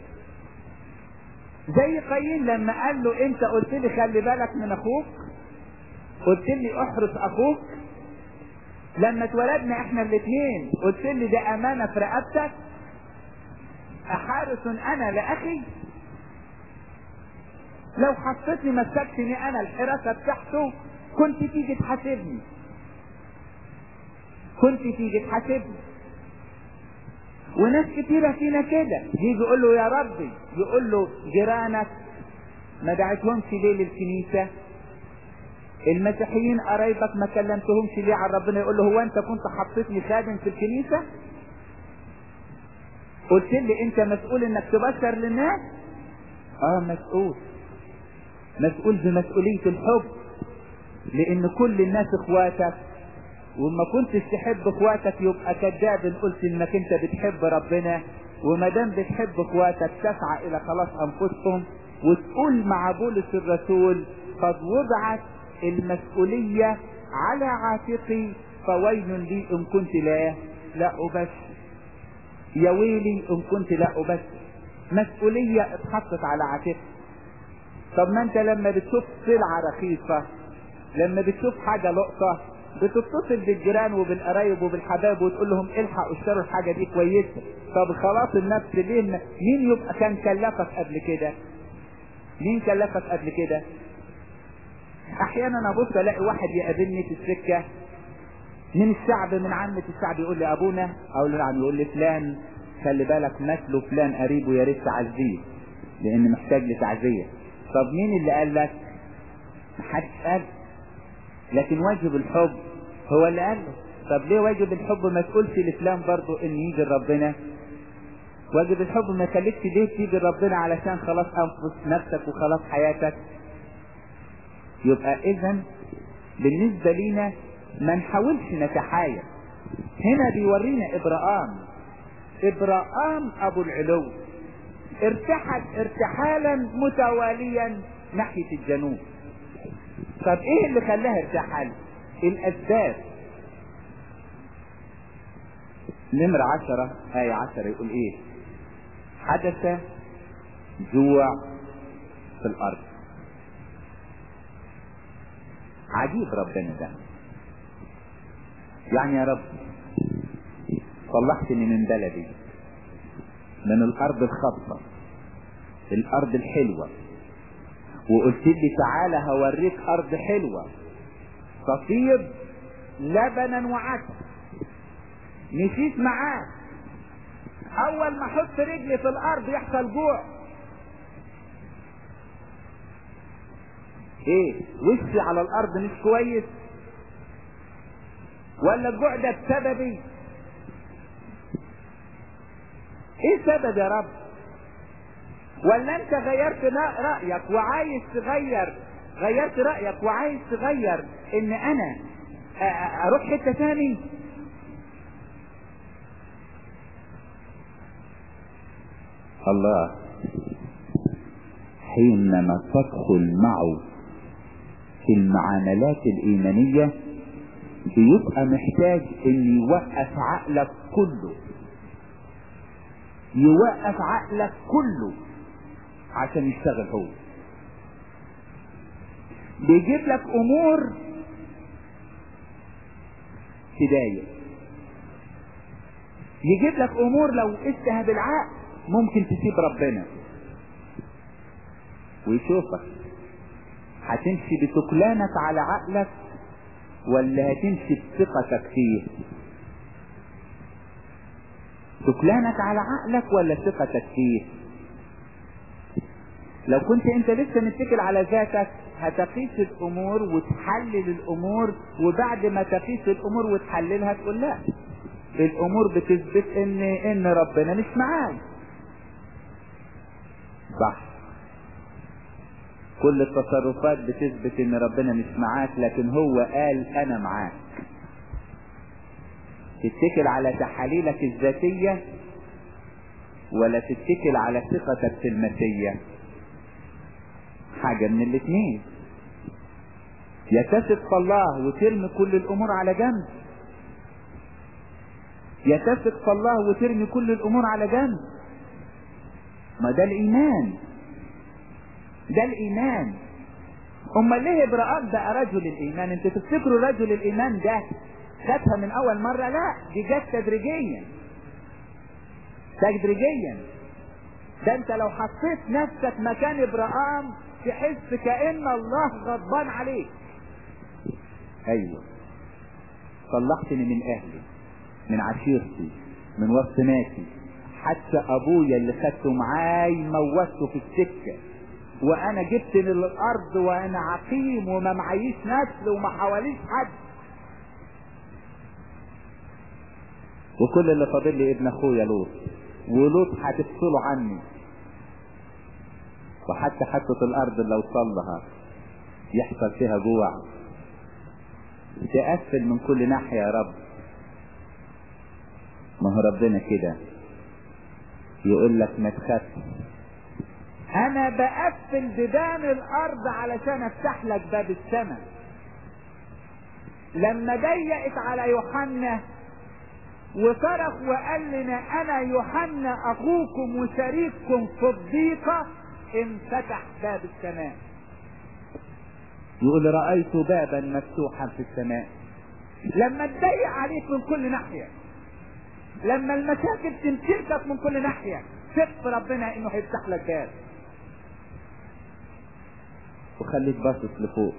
زي قايين لما قال له انت قلت لي خلي بالك من اخوك قلت لي احرس اخوك لما اتولدنا احنا الاثنين قلت لي ده امانه في رقبتك احارس انا لاخي لو حطيتني مسكتني انا الحراسه بتاعته كنت تيجي تحاسبني كنت تيجي تحاسبني وناس كتيرة فينا كده يجي يقول له يا ربي يقول له جيرانك ما دعيتهمش ليه للكنيسة المسيحيين قرايبك ما كلمتهمش ليه عن ربنا يقول له هو انت كنت حطيتني خادم في الكنيسة قلت لي انت مسؤول انك تبشر للناس اه مسؤول مسؤول بمسؤولية الحب لان كل الناس اخواتك وما كنتش تحب اخواتك يبقى كذاب ان قلت انك انت بتحب ربنا وما دام بتحب اخواتك تسعى الى خلاص انفسهم وتقول مع بولس الرسول قد وضعت المسؤولية على عاتقي فويل لي ان كنت لا لا ابشر يا ويلي ان كنت لا ابشر مسؤولية اتحطت على عاتقي طب ما انت لما بتشوف سلعة رخيصة لما بتشوف حاجة لقطة بتتصل بالجيران وبالقرايب وبالحباب وتقول لهم الحقوا اشتروا الحاجة دي كويسة طب خلاص النفس ليه مين يبقى كان كلفك قبل كده مين كلفك قبل كده احيانا ابص الاقي واحد يقابلني في السكة من الشعب من عامة الشعب يقول لي ابونا اقول له نعم يقول لي فلان خلي بالك مثله فلان قريبه يا ريت تعزيه لان محتاج لتعزية طب مين اللي قال لك محدش قال لكن واجب الحب هو اللي قال له طب ليه واجب الحب ما تقولش لفلان برضه ان يجي ربنا واجب الحب ما يخليكش ليه تيجي ربنا علشان خلاص انفس نفسك وخلاص حياتك يبقى اذا بالنسبة لينا ما نحاولش نتحايل هنا بيورينا ابراهام ابراهام ابو العلو ارتحل ارتحالا متواليا ناحية الجنوب طب ايه اللي خلاها ارتحل الاسباب نمرة عشرة آية عشرة يقول ايه حدث جوع في الارض عجيب ربنا ده يعني يا رب طلعتني من بلدي من الارض الخضراء الارض الحلوه وقلت لي تعالى هوريك ارض حلوة تطيب لبنا وعسل مشيت معاه اول ما احط رجلي في الارض يحصل جوع ايه وشي على الارض مش كويس ولا الجوع ده بسببي ايه سبب يا رب ولا انت غيرت رأيك وعايز تغير غيرت رأيك وعايز تغير ان انا اروح حتة تاني الله حينما تدخل معه في المعاملات الإيمانية بيبقى محتاج ان يوقف عقلك كله يوقف عقلك كله عشان يشتغل هو بيجيب لك امور تضايق يجيب لك امور لو قستها بالعقل ممكن تسيب ربنا ويشوفك هتمشي بتكلانك على عقلك ولا هتمشي بثقتك فيه تكلانك على عقلك ولا ثقتك فيه لو كنت انت لسه متكل على ذاتك هتقيس الامور وتحلل الامور وبعد ما تقيس الامور وتحللها تقول لا الامور بتثبت ان ان ربنا مش معاي صح كل التصرفات بتثبت ان ربنا مش معاك لكن هو قال انا معاك تتكل على تحاليلك الذاتية ولا تتكل على ثقتك في المسيح حاجة من الاثنين يا تثق في الله وترمي كل الامور على جنب يا تثق في الله وترمي كل الامور على جنب ما ده الايمان ده الايمان امال ليه ابراهيم بقى رجل الايمان انتوا تفتكروا رجل الايمان ده خدها من اول مرة لا دي جت تدريجيا تدريجيا ده انت لو حطيت نفسك مكان ابراهيم تحس كأن الله غضبان عليك ايوه طلعتني من اهلي من عشيرتي من وسط ناسي حتى ابويا اللي خدته معاي موته في السكة وانا جبت للارض وانا عقيم وما معيش نسل وما حواليش حد وكل اللي فاضل لي ابن اخويا لوط ولوط هتفصله عني وحتى حتة الارض اللي اوصل لها يحصل فيها جوع تقفل من كل ناحية يا رب ما هو ربنا كده يقول لك ما تخافش انا بقفل بيبان الارض علشان افتح لك باب السماء لما ضيقت على يوحنا وصرخ وقال لنا انا يوحنا اخوكم وشريككم في الضيقة انفتح باب السماء يقول رأيت بابا مفتوحا في السماء لما تضيق عليك من كل ناحية لما المشاكل تمسكك من كل ناحية ثق في ربنا انه هيفتح لك باب وخليك باصص لفوق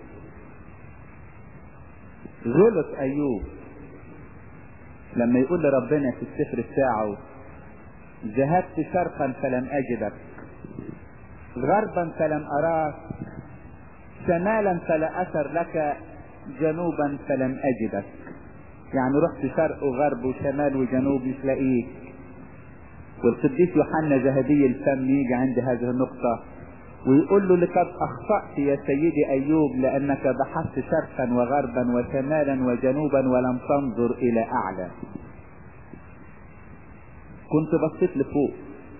غلط ايوب لما يقول لربنا في السفر بتاعه ذهبت شرقا فلم اجدك غربا فلم اراك شمالا فلا اثر لك جنوبا فلم اجدك يعني رحت شرق وغرب وشمال وجنوب مش لاقيك والقديس يوحنا ذهبي الفم يجي عند هذه النقطة ويقول له لقد اخطأت يا سيدي ايوب لانك بحثت شرقا وغربا وشمالا وجنوبا ولم تنظر الى اعلى كنت بصيت لفوق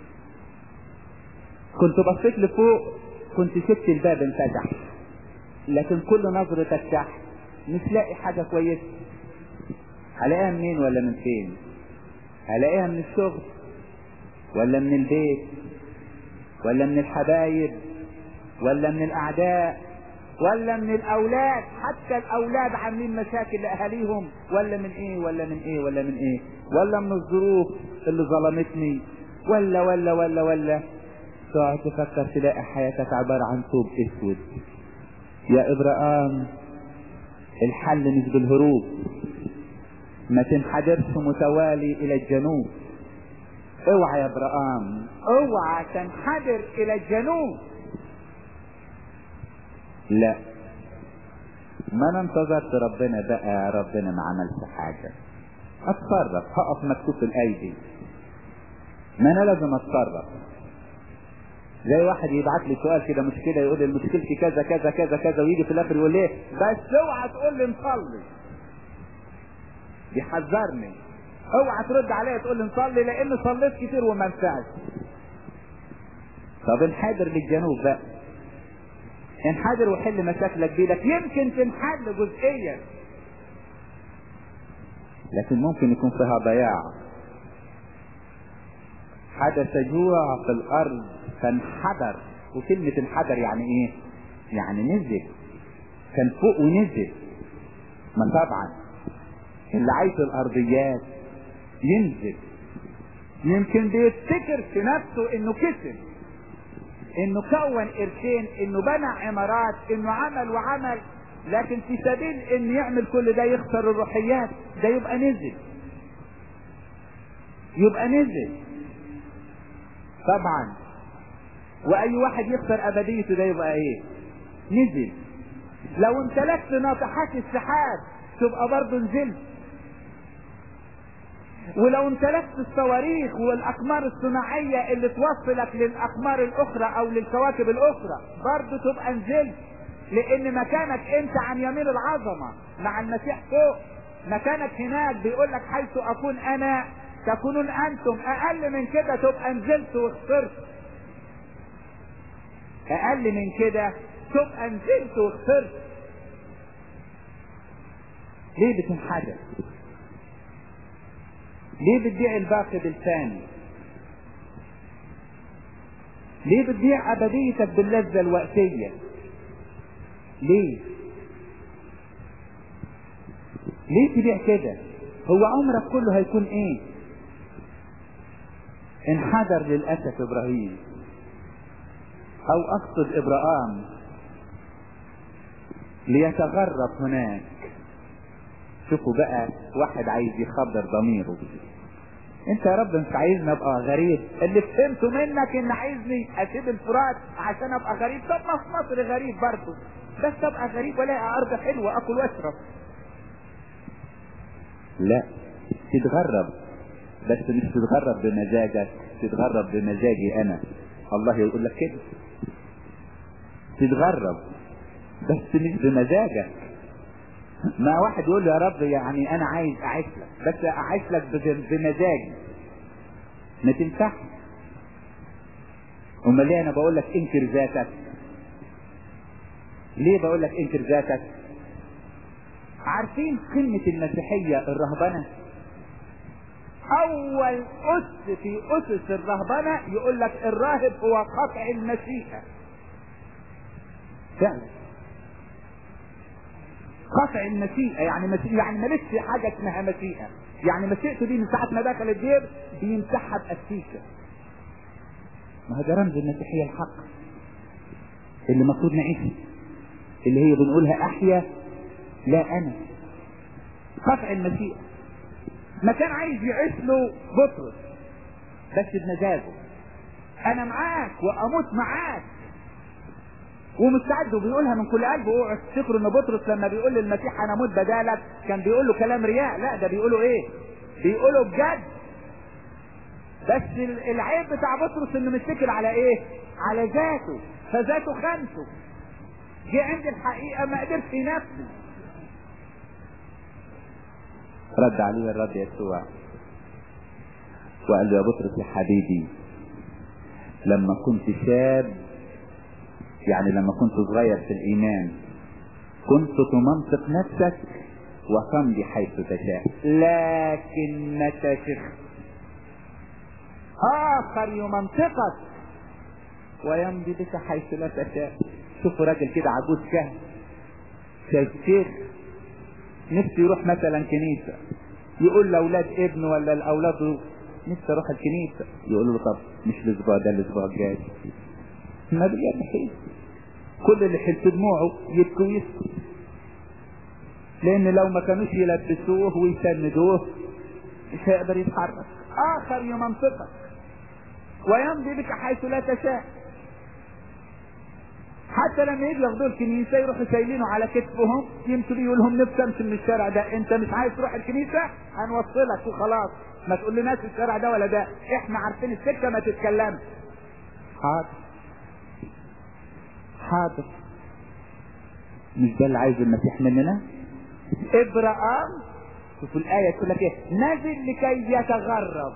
كنت بصيت لفوق كنت شفت الباب انفتح لكن كل نظرتك تحت مش لاقي حاجة كويسة هلاقيها منين ولا من فين هلاقيها من الشغل ولا من البيت ولا من الحبايب ولا من الاعداء ولا من الاولاد حتى الاولاد عاملين مشاكل لاهاليهم ولا من ايه ولا من ايه ولا من ايه ولا من الظروف اللي ظلمتني ولا ولا ولا ولا تقعد تفكر تلاقي حياتك عبارة عن ثوب اسود يا ابراهام الحل مش بالهروب ما تنحدرش متوالي الى الجنوب اوعى يا ابراهام اوعى تنحدر الى الجنوب لا ما انا انتظرت ربنا بقى ربنا ما عملش حاجة اتصرف هقف مكتوف الايدي ما انا لازم اتصرف زي واحد يبعت لي سؤال كده مشكلة يقول لي مشكلتي كذا كذا كذا كذا ويجي في الاخر يقول ليه بس اوعى تقول لي نصلي بيحذرني اوعى ترد عليا تقول لي نصلي لان صليت كتير وما نفعش طب انحدر للجنوب بقى انحدر وحل مشاكلك بيدك يمكن تنحل جزئيا لكن ممكن يكون فيها ضياع حدث جوع في الارض فانحدر وكلمة انحدر يعني ايه يعني نزل كان فوق ونزل ما طبعا اللي عايز الارضيات ينزل يمكن بيفتكر في نفسه انه كسب انه كون قرشين انه بنى عمارات انه عمل وعمل لكن في سبيل ان يعمل كل ده يخسر الروحيات ده يبقى نزل يبقى نزل طبعا واي واحد يخسر ابديته ده يبقى ايه نزل لو امتلكت ناطحات السحاب تبقى برضه نزلت ولو امتلكت الصواريخ والاقمار الصناعية اللي توصلك للاقمار الاخرى او للكواكب الاخرى برضه تبقى نزلت لان مكانك انت عن يمين العظمة مع المسيح فوق مكانك هناك بيقول لك حيث اكون انا تكونون انتم اقل من كده تبقى نزلت وخسرت اقل من كده تبقى نزلت وخسرت ليه بتنحدر ليه بتبيع الباقي بالثاني ليه بتبيع ابديتك باللذة الوقتية ليه ليه تبيع كده هو عمرك كله هيكون ايه انحدر للأسف ابراهيم او اقصد ابراهام ليتغرب هناك شوفوا بقى واحد عايز يخبر ضميره انت يا رب مش عايزني ابقى غريب اللي فهمته منك ان عايزني اسيب الفرات عشان ابقى غريب طب ما في مصر غريب برضه بس ابقى غريب والاقي ارض حلوه اكل واشرب لا تتغرب بس مش تتغرب بمزاجك تتغرب بمزاجي انا الله يقول لك كده تتغرب بس مش بمزاجك ما واحد يقول له يا رب يعني انا عايز اعيش لك بس اعيش لك بمزاجي ما تنفعش امال ليه انا بقول لك انكر ذاتك ليه بقول لك انكر ذاتك عارفين قمة المسيحية الرهبنة اول اس في اسس الرهبنة يقول لك الراهب هو قطع المشيئة فعلا قطع المشيئة يعني مشيئة يعني مالكش حاجة اسمها مشيئة يعني مشيئته دي من ساعة ما دخل الدير بيمسحها بأستيكة ما هو ده رمز المسيحية الحق اللي المفروض نعيشه اللي هي بنقولها احيا لا انا قطع المشيئة ما كان عايز يعيش له بطرس بس بمزاجه انا معاك واموت معاك ومستعد وبيقولها من كل قلبه اوعوا تفتكروا ان بطرس لما بيقول للمسيح انا اموت بدالك كان بيقول له كلام رياء لا ده بيقولوا ايه بيقولوا بجد بس العيب بتاع بطرس انه متكل على ايه على ذاته فذاته خانته جه عند الحقيقه ما قدرش ينفذ رد عليه الرب يسوع وقال له يا بطرس يا حبيبي لما كنت شاب يعني لما كنت صغير في الايمان كنت تمنطق نفسك وتمضي حيث تشاء لكن متى شخت اخر يمنطقك ويمضي بك حيث لا تشاء شوفوا راجل كده عجوز كهف شايف شيخ نفسه يروح مثلا كنيسة يقول لاولاد ابنه ولا لاولاده نفسي اروح الكنيسة يقولوا له طب مش الاسبوع ده الاسبوع الجاي ما بيعمل حيل كل اللي حلت دموعه يبكي ويسكت لان لو ما كانوش يلبسوه ويسندوه مش هيقدر يتحرك اخر يمنطقك ويمضي بك حيث لا تشاء حتى لما يجي ياخدوه الكنيسه يروحوا شايلينه على كتفهم يمشوا بيه لهم نفسي امشي من الشارع ده انت مش عايز تروح الكنيسه هنوصلك وخلاص ما تقول لناش الشارع ده ولا ده احنا عارفين السكه ما تتكلمش حاضر حاضر مش ده اللي عايز المسيح مننا ابراهام شوفوا الايه تقول لك ايه نزل لكي يتغرب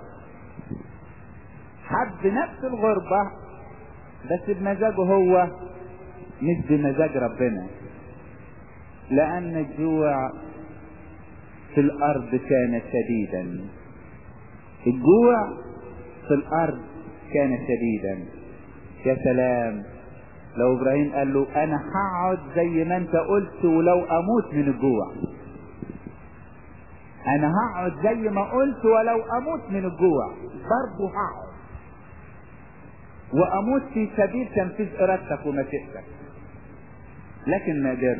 حب نفس الغربه بس بمزاجه هو مش بمزاج ربنا لأن الجوع في الأرض كان شديدا الجوع في الأرض كان شديدا يا سلام لو إبراهيم قال له أنا هقعد زي ما أنت قلت ولو أموت من الجوع أنا هقعد زي ما قلت ولو أموت من الجوع برضه هقعد وأموت في سبيل تنفيذ إرادتك ومشيئتك لكن ما قدرت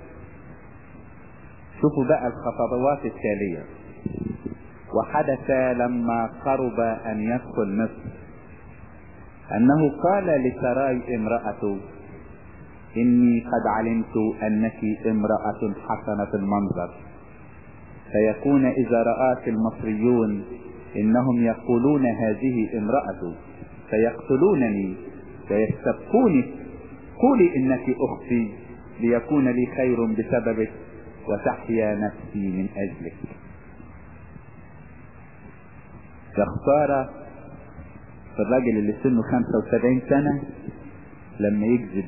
شوفوا بقى الخطوات التالية وحدث لما قرب أن يدخل مصر أنه قال لسراي امرأته إني قد علمت أنك امرأة حسنة المنظر فيكون إذا رآك المصريون إنهم يقولون هذه امرأة فيقتلونني ويستبقوني قولي إنك أختي ليكون لي خير بسببك وتحيا نفسي من أجلك يا خسارة في الراجل اللي سنه 75 سنة لما يكذب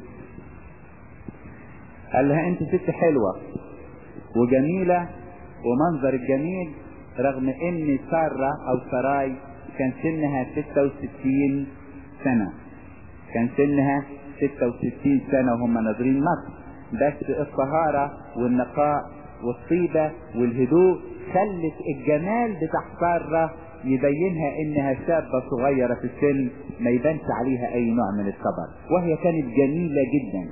قال لها انت ست حلوة وجميلة ومنظر الجميل رغم ان سارة او سراي كان سنها 66 سنة كان سنها 66 سنة وهم ناظرين مصر بس الطهارة والنقاء والطيبة والهدوء خلت الجمال بتاع سارة يبينها انها شابة صغيرة في السن ما يبانش عليها اي نوع من الكبر وهي كانت جميلة جدا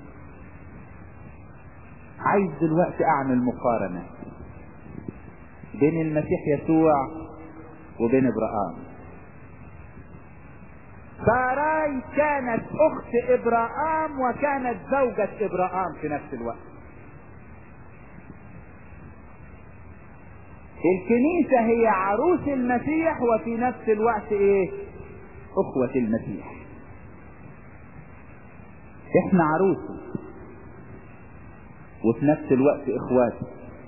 عايز دلوقتي اعمل مقارنة بين المسيح يسوع وبين ابراهام ساراي كانت اخت ابراهام وكانت زوجة ابراهام في نفس الوقت الكنيسة هي عروس المسيح وفي نفس الوقت ايه اخوة المسيح احنا عروسه وفي نفس الوقت اخواته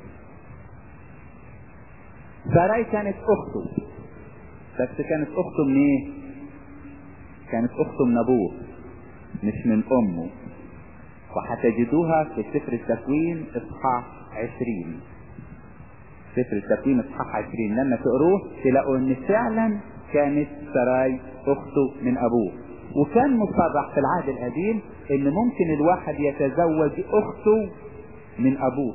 ساراي كانت اخته بس كانت اخته من ايه كانت اخته من ابوه مش من امه وهتجدوها في سفر التكوين اصحاح عشرين سفر التكوين اصحاح عشرين لما تقروه تلاقوا ان فعلا كانت سراي اخته من ابوه وكان مصرح في العهد القديم ان ممكن الواحد يتزوج اخته من ابوه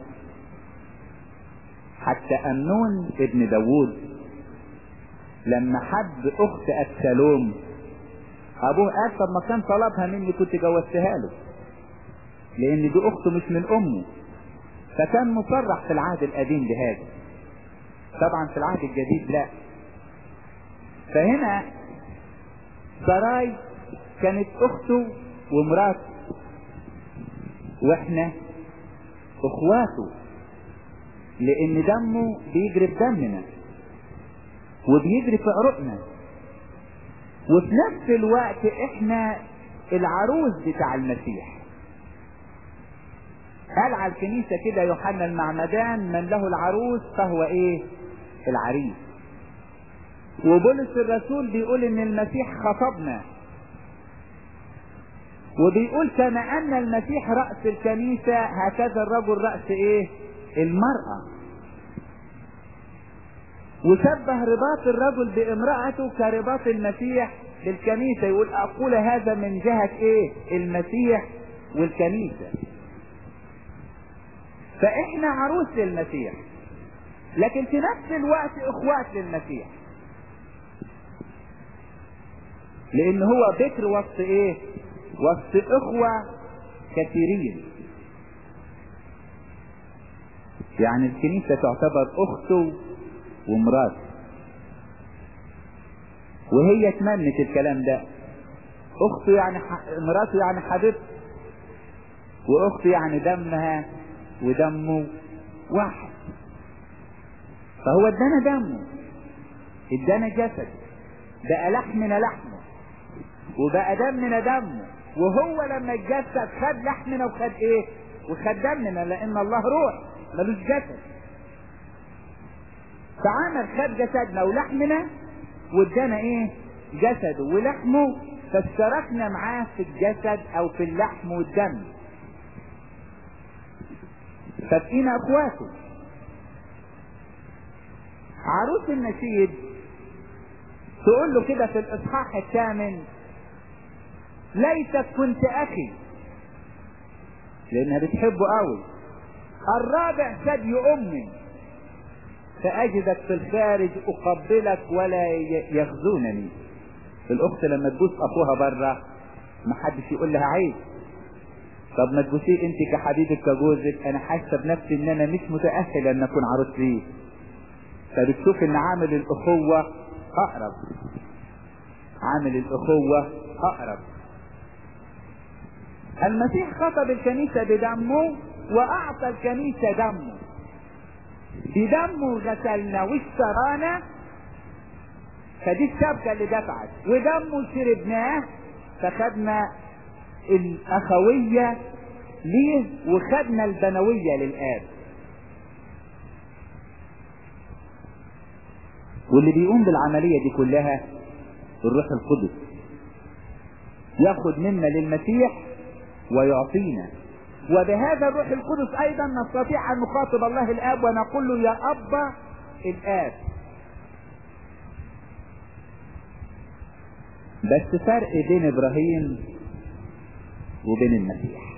حتى امنون ابن داوود لما حب اخت ابشالوم ابوه قال طب ما كان طلبها مني كنت جوزتها له لان دي اخته مش من امه فكان مصرح في العهد القديم بهذا طبعا في العهد الجديد لا فهنا سراي كانت اخته ومراته واحنا اخواته لان دمه بيجري في دمنا وبيجري في عروقنا وفي نفس الوقت احنا العروس بتاع المسيح قال على الكنيسة كده يوحنا المعمدان من له العروس فهو ايه العريس وبولس الرسول بيقول ان المسيح خطبنا وبيقول كما ان المسيح رأس الكنيسة هكذا الرجل رأس ايه المرأة وشبه رباط الرجل بامرأته كرباط المسيح بالكنيسة يقول اقول هذا من جهة ايه المسيح والكنيسة فاحنا عروس للمسيح لكن في نفس الوقت اخوات للمسيح لان هو بكر وسط ايه وسط اخوة كثيرين يعني الكنيسة تعتبر اخته ومراته وهي تمنت الكلام ده اخته يعني ح... مراته يعني حبيبته واخته يعني دمها ودمه واحد فهو ادانا دمه ادانا جسد بقى لحمنا لحمه وبقى دمنا دمه وهو لما اتجسد خد لحمنا وخد ايه وخد دمنا لان الله روح ملوش جسد فعمل خد جسدنا ولحمنا وادانا ايه جسده ولحمه فاشتركنا معاه في الجسد او في اللحم والدم فبقينا اخواته عروس النشيد تقول له كده في الاصحاح الثامن ليتك كنت اخي لانها بتحبه قوي الرابع ثدي امي فاجدك في الخارج اقبلك ولا يخزونني الاخت لما تبوس اخوها بره ما حدش يقول لها عيب طب ما تبوسيه انت كحبيبك كجوزك انا حاسه بنفسي ان انا مش متاهل ان اكون عروس ليه فبتشوف ان عامل الاخوه اقرب عامل الاخوه اقرب المسيح خطب الكنيسة بدمه واعطى الكنيسة دمه بدمه غسلنا واشترانا فدي الشبكة اللي دفعت ودمه شربناه فخدنا الاخوية ليه وخدنا البنوية للآب واللي بيقوم بالعملية دي كلها الروح القدس ياخد منا للمسيح ويعطينا وبهذا الروح القدس ايضا نستطيع ان نخاطب الله الاب ونقول له يا ابا الاب بس فرق بين ابراهيم وبين المسيح